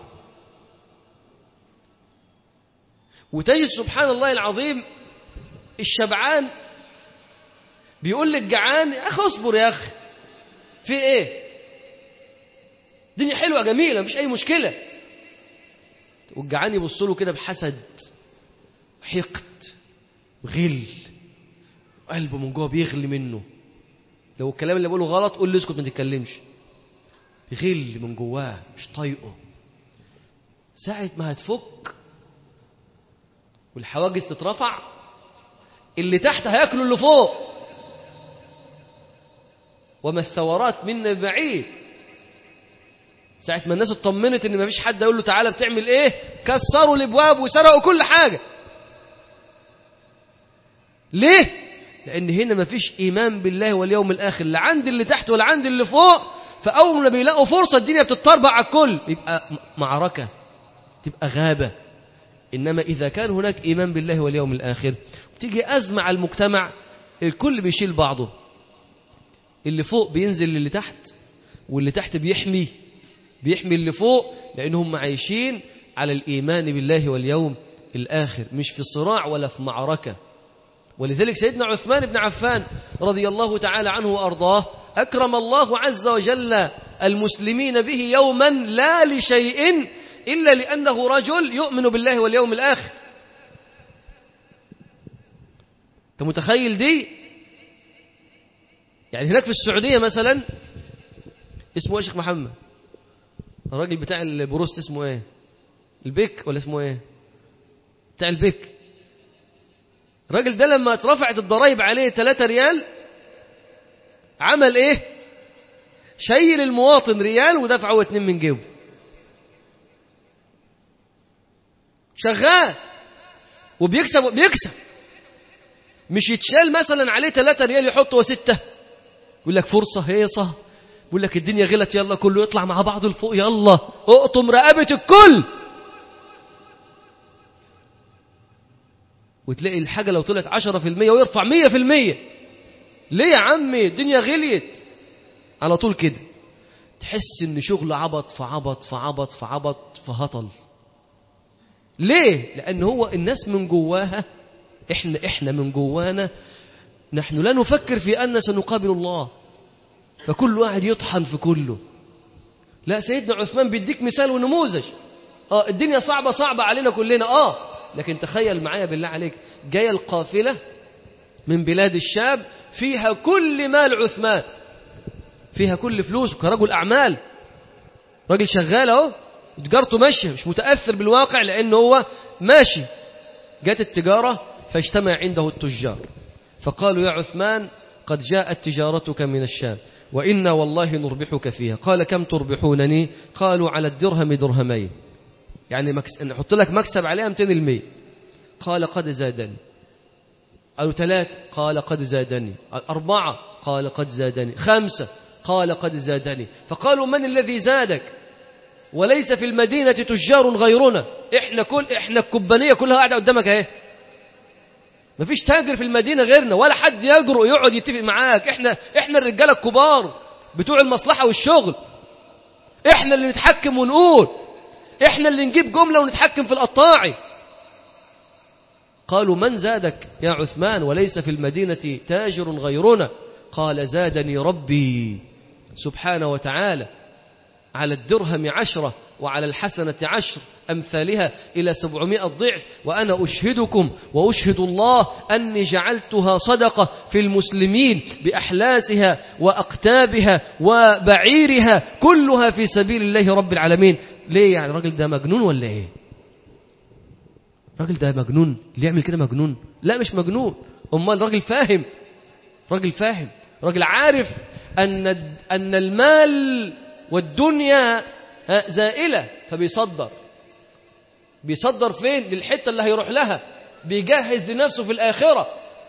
وتجد سبحان الله العظيم الشبعان بيقول للجعان يا اخي اصبر يا اخي في ايه الدنيا حلوه جميله مفيش اي مشكله والجعان يبص له كده بحسد حقد غل قلبه من جوه بيغلي منه لو الكلام اللي بقوله غلط قول له اسكت ما تتكلمش بيغل من جواه مش طايقه ساعة ما هتفك والحواجز تترفع اللي تحت هياكلوا اللي فوق وما الثورات منا بعيد ساعة ما الناس اطمنت ان مفيش حد يقول له تعالى بتعمل ايه كسروا الابواب وسرقوا كل حاجة ليه لان هنا مفيش ايمان بالله واليوم الاخر لا عند اللي تحت ولا عند اللي فوق فاول ما بيلاقوا فرصة الدنيا بتتطربع على الكل يبقى معركة تبقى غابة انما اذا كان هناك ايمان بالله واليوم الاخر تيجي ازمة على المجتمع الكل بيشيل بعضه اللي فوق بينزل للي تحت واللي تحت بيحمي بيحمي اللي فوق لأنهم عايشين على الإيمان بالله واليوم الآخر مش في صراع ولا في معركة ولذلك سيدنا عثمان بن عفان رضي الله تعالى عنه وأرضاه أكرم الله عز وجل المسلمين به يوما لا لشيء إلا لأنه رجل يؤمن بالله واليوم الآخر أنت متخيل دي يعني هناك في السعودية مثلا اسمه ايه شيخ محمد الراجل بتاع البروست اسمه ايه البيك ولا اسمه ايه بتاع البيك الراجل ده لما اترفعت الضرايب عليه 3 ريال عمل ايه شيل المواطن ريال ودفعه اتنين من جيبه شغال وبيكسب بيكسب مش يتشال مثلا عليه 3 ريال يحطه ستة يقول لك فرصة هيصة يقول لك الدنيا غلت يلا كله يطلع مع بعض لفوق يلا اقطم رقبة الكل وتلاقي الحاجة لو طلعت عشرة في المية ويرفع مية في المية ليه يا عمي الدنيا غليت على طول كده تحس ان شغل عبط فعبط فعبط فعبط فهطل ليه لان هو الناس من جواها احنا احنا من جوانا نحن لا نفكر في ان سنقابل الله فكل واحد يطحن في كله لا سيدنا عثمان بيديك مثال ونموذج اه الدنيا صعبة صعبة علينا كلنا اه لكن تخيل معايا بالله عليك جاية القافلة من بلاد الشام فيها كل مال عثمان فيها كل فلوس كرجل أعمال راجل شغال اهو تجارته ماشية مش متأثر بالواقع لأنه هو ماشي جت التجارة فاجتمع عنده التجار فقالوا يا عثمان قد جاءت تجارتك من الشام وإنا والله نربحك فيها قال كم تربحونني قالوا على الدرهم درهمين يعني مكس... نحط لك مكسب عليها 200 المية قال قد زادني قالوا ثلاثة قال قد زادني أربعة قال قد زادني خمسة قال قد زادني فقالوا من الذي زادك وليس في المدينة تجار غيرنا احنا كل احنا الكبانية كلها قاعدة قدامك اهي مفيش تاجر في المدينة غيرنا ولا حد يجرؤ يقعد يتفق معاك احنا احنا الرجالة الكبار بتوع المصلحة والشغل احنا اللي نتحكم ونقول احنا اللي نجيب جملة ونتحكم في القطاعي قالوا من زادك يا عثمان وليس في المدينة تاجر غيرنا قال زادني ربي سبحانه وتعالى على الدرهم عشرة وعلى الحسنة عشر أمثالها إلى سبعمائة ضعف وأنا أشهدكم وأشهد الله أني جعلتها صدقة في المسلمين بأحلاسها وأقتابها وبعيرها كلها في سبيل الله رب العالمين ليه يعني الراجل ده مجنون ولا إيه الراجل ده مجنون اللي يعمل كده مجنون لا مش مجنون أمال راجل فاهم راجل فاهم راجل عارف أن أن المال والدنيا زائلة فبيصدر بيصدر فين للحتة اللي هيروح لها بيجهز لنفسه في الآخرة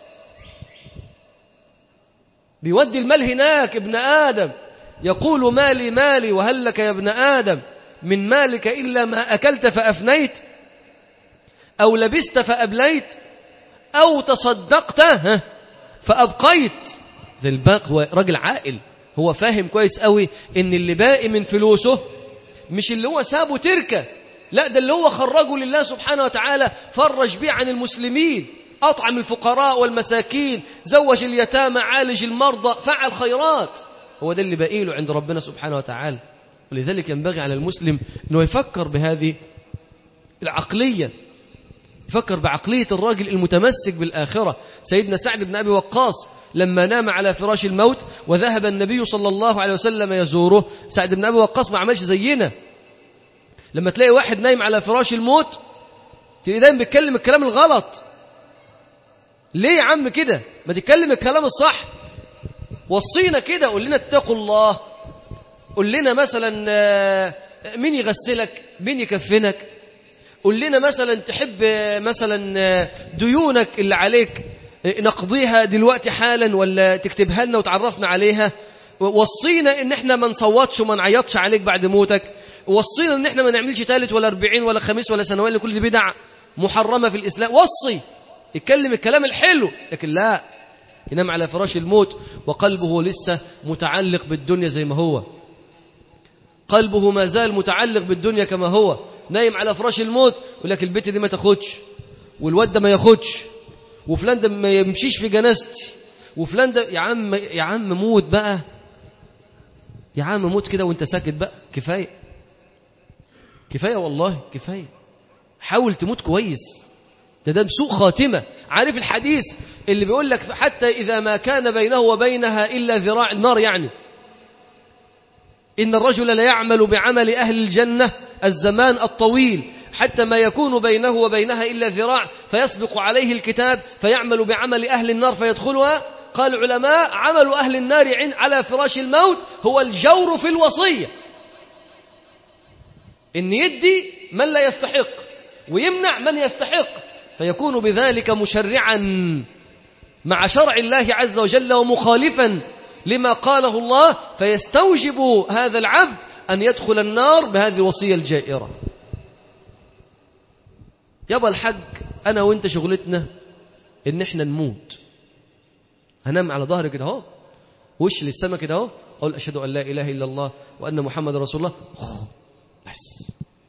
بيودي المال هناك ابن آدم يقول مالي مالي وهل لك يا ابن آدم من مالك إلا ما أكلت فأفنيت أو لبست فأبليت أو تصدقت فأبقيت ذا الباق هو راجل عاقل هو فاهم كويس قوي ان اللي باقي من فلوسه مش اللي هو سابه تركه لا ده اللي هو خرجه لله سبحانه وتعالى فرج بيه عن المسلمين أطعم الفقراء والمساكين زوج اليتامى عالج المرضى فعل خيرات هو ده اللي باقي له عند ربنا سبحانه وتعالى ولذلك ينبغي على المسلم أنه يفكر بهذه العقلية يفكر بعقلية الراجل المتمسك بالآخرة سيدنا سعد بن أبي وقاص لما نام على فراش الموت وذهب النبي صلى الله عليه وسلم يزوره سعد بن أبي وقاص ما عملش زينا لما تلاقي واحد نايم على فراش الموت تلاقي دايما بيتكلم الكلام الغلط ليه يا عم كده ما تتكلم الكلام الصح وصينا كده قول لنا اتقوا الله قول لنا مثلا مين يغسلك مين يكفنك قول لنا مثلا تحب مثلا ديونك اللي عليك نقضيها دلوقتي حالا ولا تكتبها لنا وتعرفنا عليها وصينا ان احنا ما نصوتش وما نعيطش عليك بعد موتك وصينا ان احنا ما نعملش ثالث ولا أربعين ولا خميس ولا سنوات لكل دي بدع محرمة في الإسلام وصي يتكلم الكلام الحلو لكن لا ينام على فراش الموت وقلبه لسه متعلق بالدنيا زي ما هو قلبه ما زال متعلق بالدنيا كما هو نايم على فراش الموت يقول لك البيت دي ما تاخدش والواد ده ما ياخدش وفلان ده ما يمشيش في جنازتي وفلان ده يا عم يا عم موت بقى يا عم موت كده وانت ساكت بقى كفايه كفايه والله كفايه حاول تموت كويس ده ده بسوء خاتمه عارف الحديث اللي بيقول لك حتى اذا ما كان بينه وبينها الا ذراع النار يعني ان الرجل لا يعمل بعمل اهل الجنه الزمان الطويل حتى ما يكون بينه وبينها إلا ذراع فيسبق عليه الكتاب فيعمل بعمل أهل النار فيدخلها قال العلماء عمل أهل النار على فراش الموت هو الجور في الوصية إن يدي من لا يستحق ويمنع من يستحق فيكون بذلك مشرعا مع شرع الله عز وجل ومخالفا لما قاله الله فيستوجب هذا العبد أن يدخل النار بهذه الوصية الجائرة يابا الحج أنا وإنت شغلتنا إن إحنا نموت هنام على ظهري كده أهو وش للسما كده أهو أقول أشهد أن لا إله إلا الله وأن محمد رسول الله بس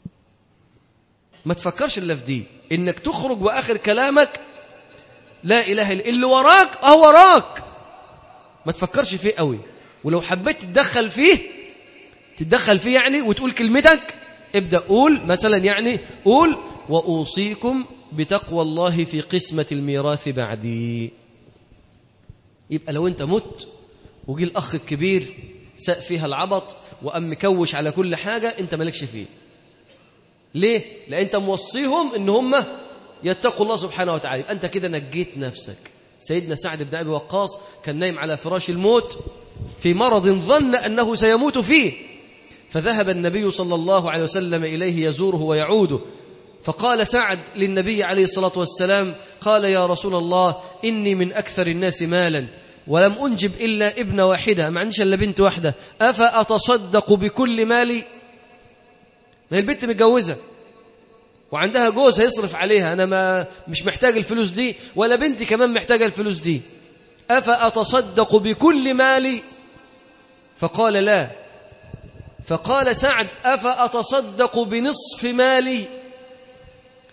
ما تفكرش إلا في دي إنك تخرج وآخر كلامك لا إله إلا اللي وراك أهو وراك ما تفكرش فيه قوي ولو حبيت تتدخل فيه تتدخل فيه يعني وتقول كلمتك ابدأ قول مثلا يعني قول وأوصيكم بتقوى الله في قسمة الميراث بعدي يبقى لو أنت مت وجي الأخ الكبير ساق فيها العبط وأم مكوش على كل حاجة أنت مالكش فيه ليه؟ لأن أنت موصيهم أن هم يتقوا الله سبحانه وتعالى يبقى أنت كده نجيت نفسك سيدنا سعد بن أبي وقاص كان نايم على فراش الموت في مرض ظن أنه سيموت فيه فذهب النبي صلى الله عليه وسلم إليه يزوره ويعوده فقال سعد للنبي عليه الصلاة والسلام قال يا رسول الله إني من أكثر الناس مالا ولم أنجب إلا ابن واحدة ما عنديش إلا بنت واحدة أفأتصدق بكل مالي ما هي البنت متجوزة وعندها جوز هيصرف عليها أنا ما مش محتاج الفلوس دي ولا بنتي كمان محتاجة الفلوس دي أفأتصدق بكل مالي فقال لا فقال سعد أفأتصدق بنصف مالي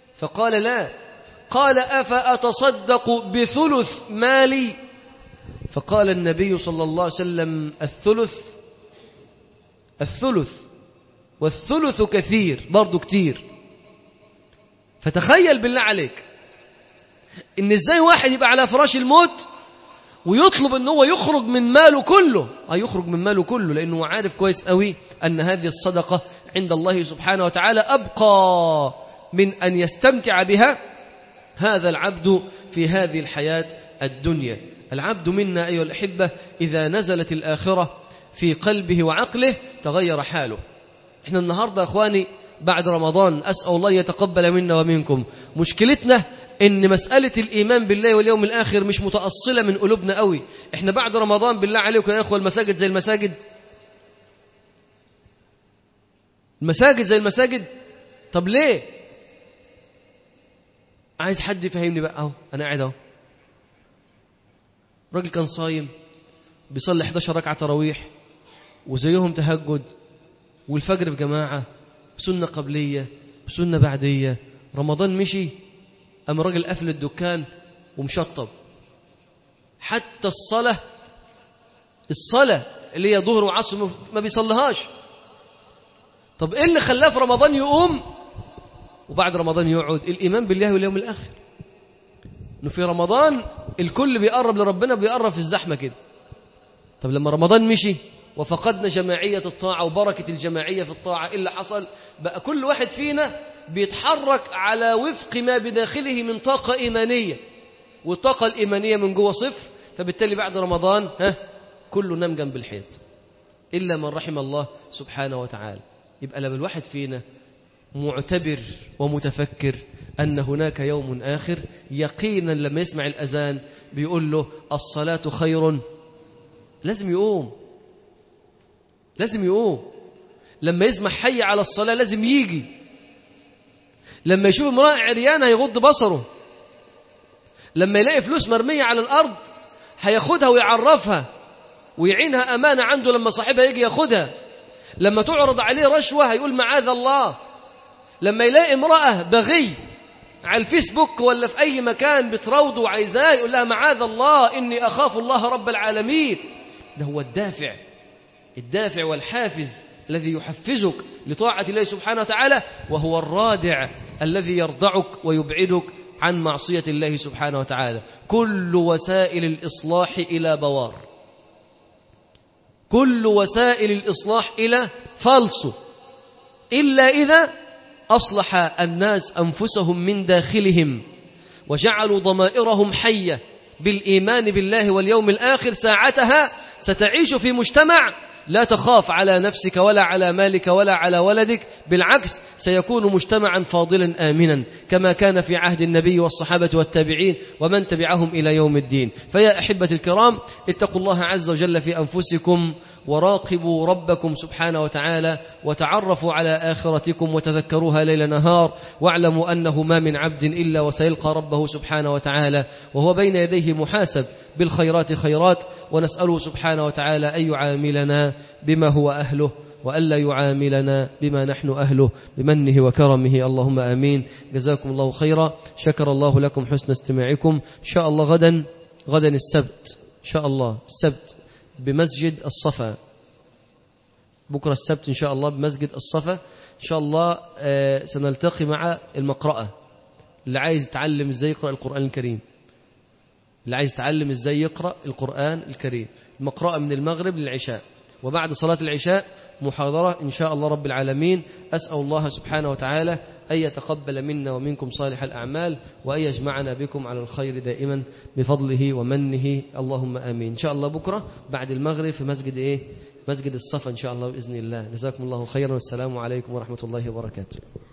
فقال لا قال أفأتصدق بثلث مالي فقال النبي صلى الله عليه وسلم الثلث الثلث والثلث كثير برضو كتير فتخيل بالله عليك ان ازاي واحد يبقى على فراش الموت ويطلب ان هو يخرج من ماله كله اه يخرج من ماله كله لانه هو عارف كويس قوي ان هذه الصدقه عند الله سبحانه وتعالى ابقى من ان يستمتع بها هذا العبد في هذه الحياه الدنيا العبد منا ايها الاحبه اذا نزلت الاخره في قلبه وعقله تغير حاله احنا النهارده يا اخواني بعد رمضان اسال الله يتقبل منا ومنكم مشكلتنا ان مسألة الإيمان بالله واليوم الآخر مش متأصلة من قلوبنا قوي احنا بعد رمضان بالله عليكم يا أخوة المساجد زي المساجد المساجد زي المساجد طب ليه عايز حد يفهمني بقى اهو انا قاعد اهو راجل كان صايم بيصلي 11 ركعة تراويح وزيهم تهجد والفجر في جماعة سنة قبلية سنة بعدية رمضان مشي قام الراجل قفل الدكان ومشطب حتى الصلاة الصلاة اللي هي ظهر وعصر ما بيصليهاش طب ايه اللي خلاه في رمضان يقوم وبعد رمضان يقعد الإيمان بالله واليوم الآخر انه في رمضان الكل بيقرب لربنا بيقرب في الزحمة كده طب لما رمضان مشي وفقدنا جماعية الطاعة وبركة الجماعية في الطاعة إيه اللي حصل بقى كل واحد فينا بيتحرك على وفق ما بداخله من طاقة إيمانية والطاقة الإيمانية من جوه صفر فبالتالي بعد رمضان ها كله نام جنب الحيط إلا من رحم الله سبحانه وتعالى يبقى لما الواحد فينا معتبر ومتفكر أن هناك يوم آخر يقينا لما يسمع الأذان بيقول له الصلاة خير لازم يقوم لازم يقوم لما يسمع حي على الصلاة لازم يجي لما يشوف امرأة عريانة هيغض بصره لما يلاقي فلوس مرمية على الأرض هياخدها ويعرفها ويعينها أمانة عنده لما صاحبها يجي ياخدها لما تعرض عليه رشوة هيقول معاذ الله لما يلاقي امرأة بغي على الفيسبوك ولا في أي مكان بتروضه وعايزاه يقول لها معاذ الله إني أخاف الله رب العالمين ده هو الدافع الدافع والحافز الذي يحفزك لطاعة الله سبحانه وتعالى وهو الرادع الذي يرضعك ويبعدك عن معصية الله سبحانه وتعالى كل وسائل الإصلاح إلى بوار كل وسائل الإصلاح إلى فالص إلا إذا أصلح الناس أنفسهم من داخلهم وجعلوا ضمائرهم حية بالإيمان بالله واليوم الآخر ساعتها ستعيش في مجتمع لا تخاف على نفسك ولا على مالك ولا على ولدك بالعكس سيكون مجتمعا فاضلا آمنا كما كان في عهد النبي والصحابة والتابعين ومن تبعهم إلى يوم الدين فيا أحبة الكرام اتقوا الله عز وجل في أنفسكم وراقبوا ربكم سبحانه وتعالى وتعرفوا على آخرتكم وتذكروها ليل نهار واعلموا أنه ما من عبد إلا وسيلقى ربه سبحانه وتعالى وهو بين يديه محاسب بالخيرات خيرات ونسأله سبحانه وتعالى أن يعاملنا بما هو أهله وألا يعاملنا بما نحن أهله بمنه وكرمه اللهم آمين جزاكم الله خيرا شكر الله لكم حسن استماعكم إن شاء الله غدا غدا السبت إن شاء الله السبت بمسجد الصفا بكرة السبت إن شاء الله بمسجد الصفا إن شاء الله آه، سنلتقي مع المقرأة اللي عايز يتعلم إزاي يقرأ القرآن الكريم اللي عايز يتعلم إزاي يقرأ القرآن الكريم المقرأة من المغرب للعشاء وبعد صلاة العشاء محاضرة إن شاء الله رب العالمين أسأل الله سبحانه وتعالى أن يتقبل منا ومنكم صالح الأعمال وأن يجمعنا بكم على الخير دائما بفضله ومنه اللهم آمين إن شاء الله بكرة بعد المغرب في مسجد إيه مسجد الصفا إن شاء الله بإذن الله جزاكم الله خيرا والسلام عليكم ورحمة الله وبركاته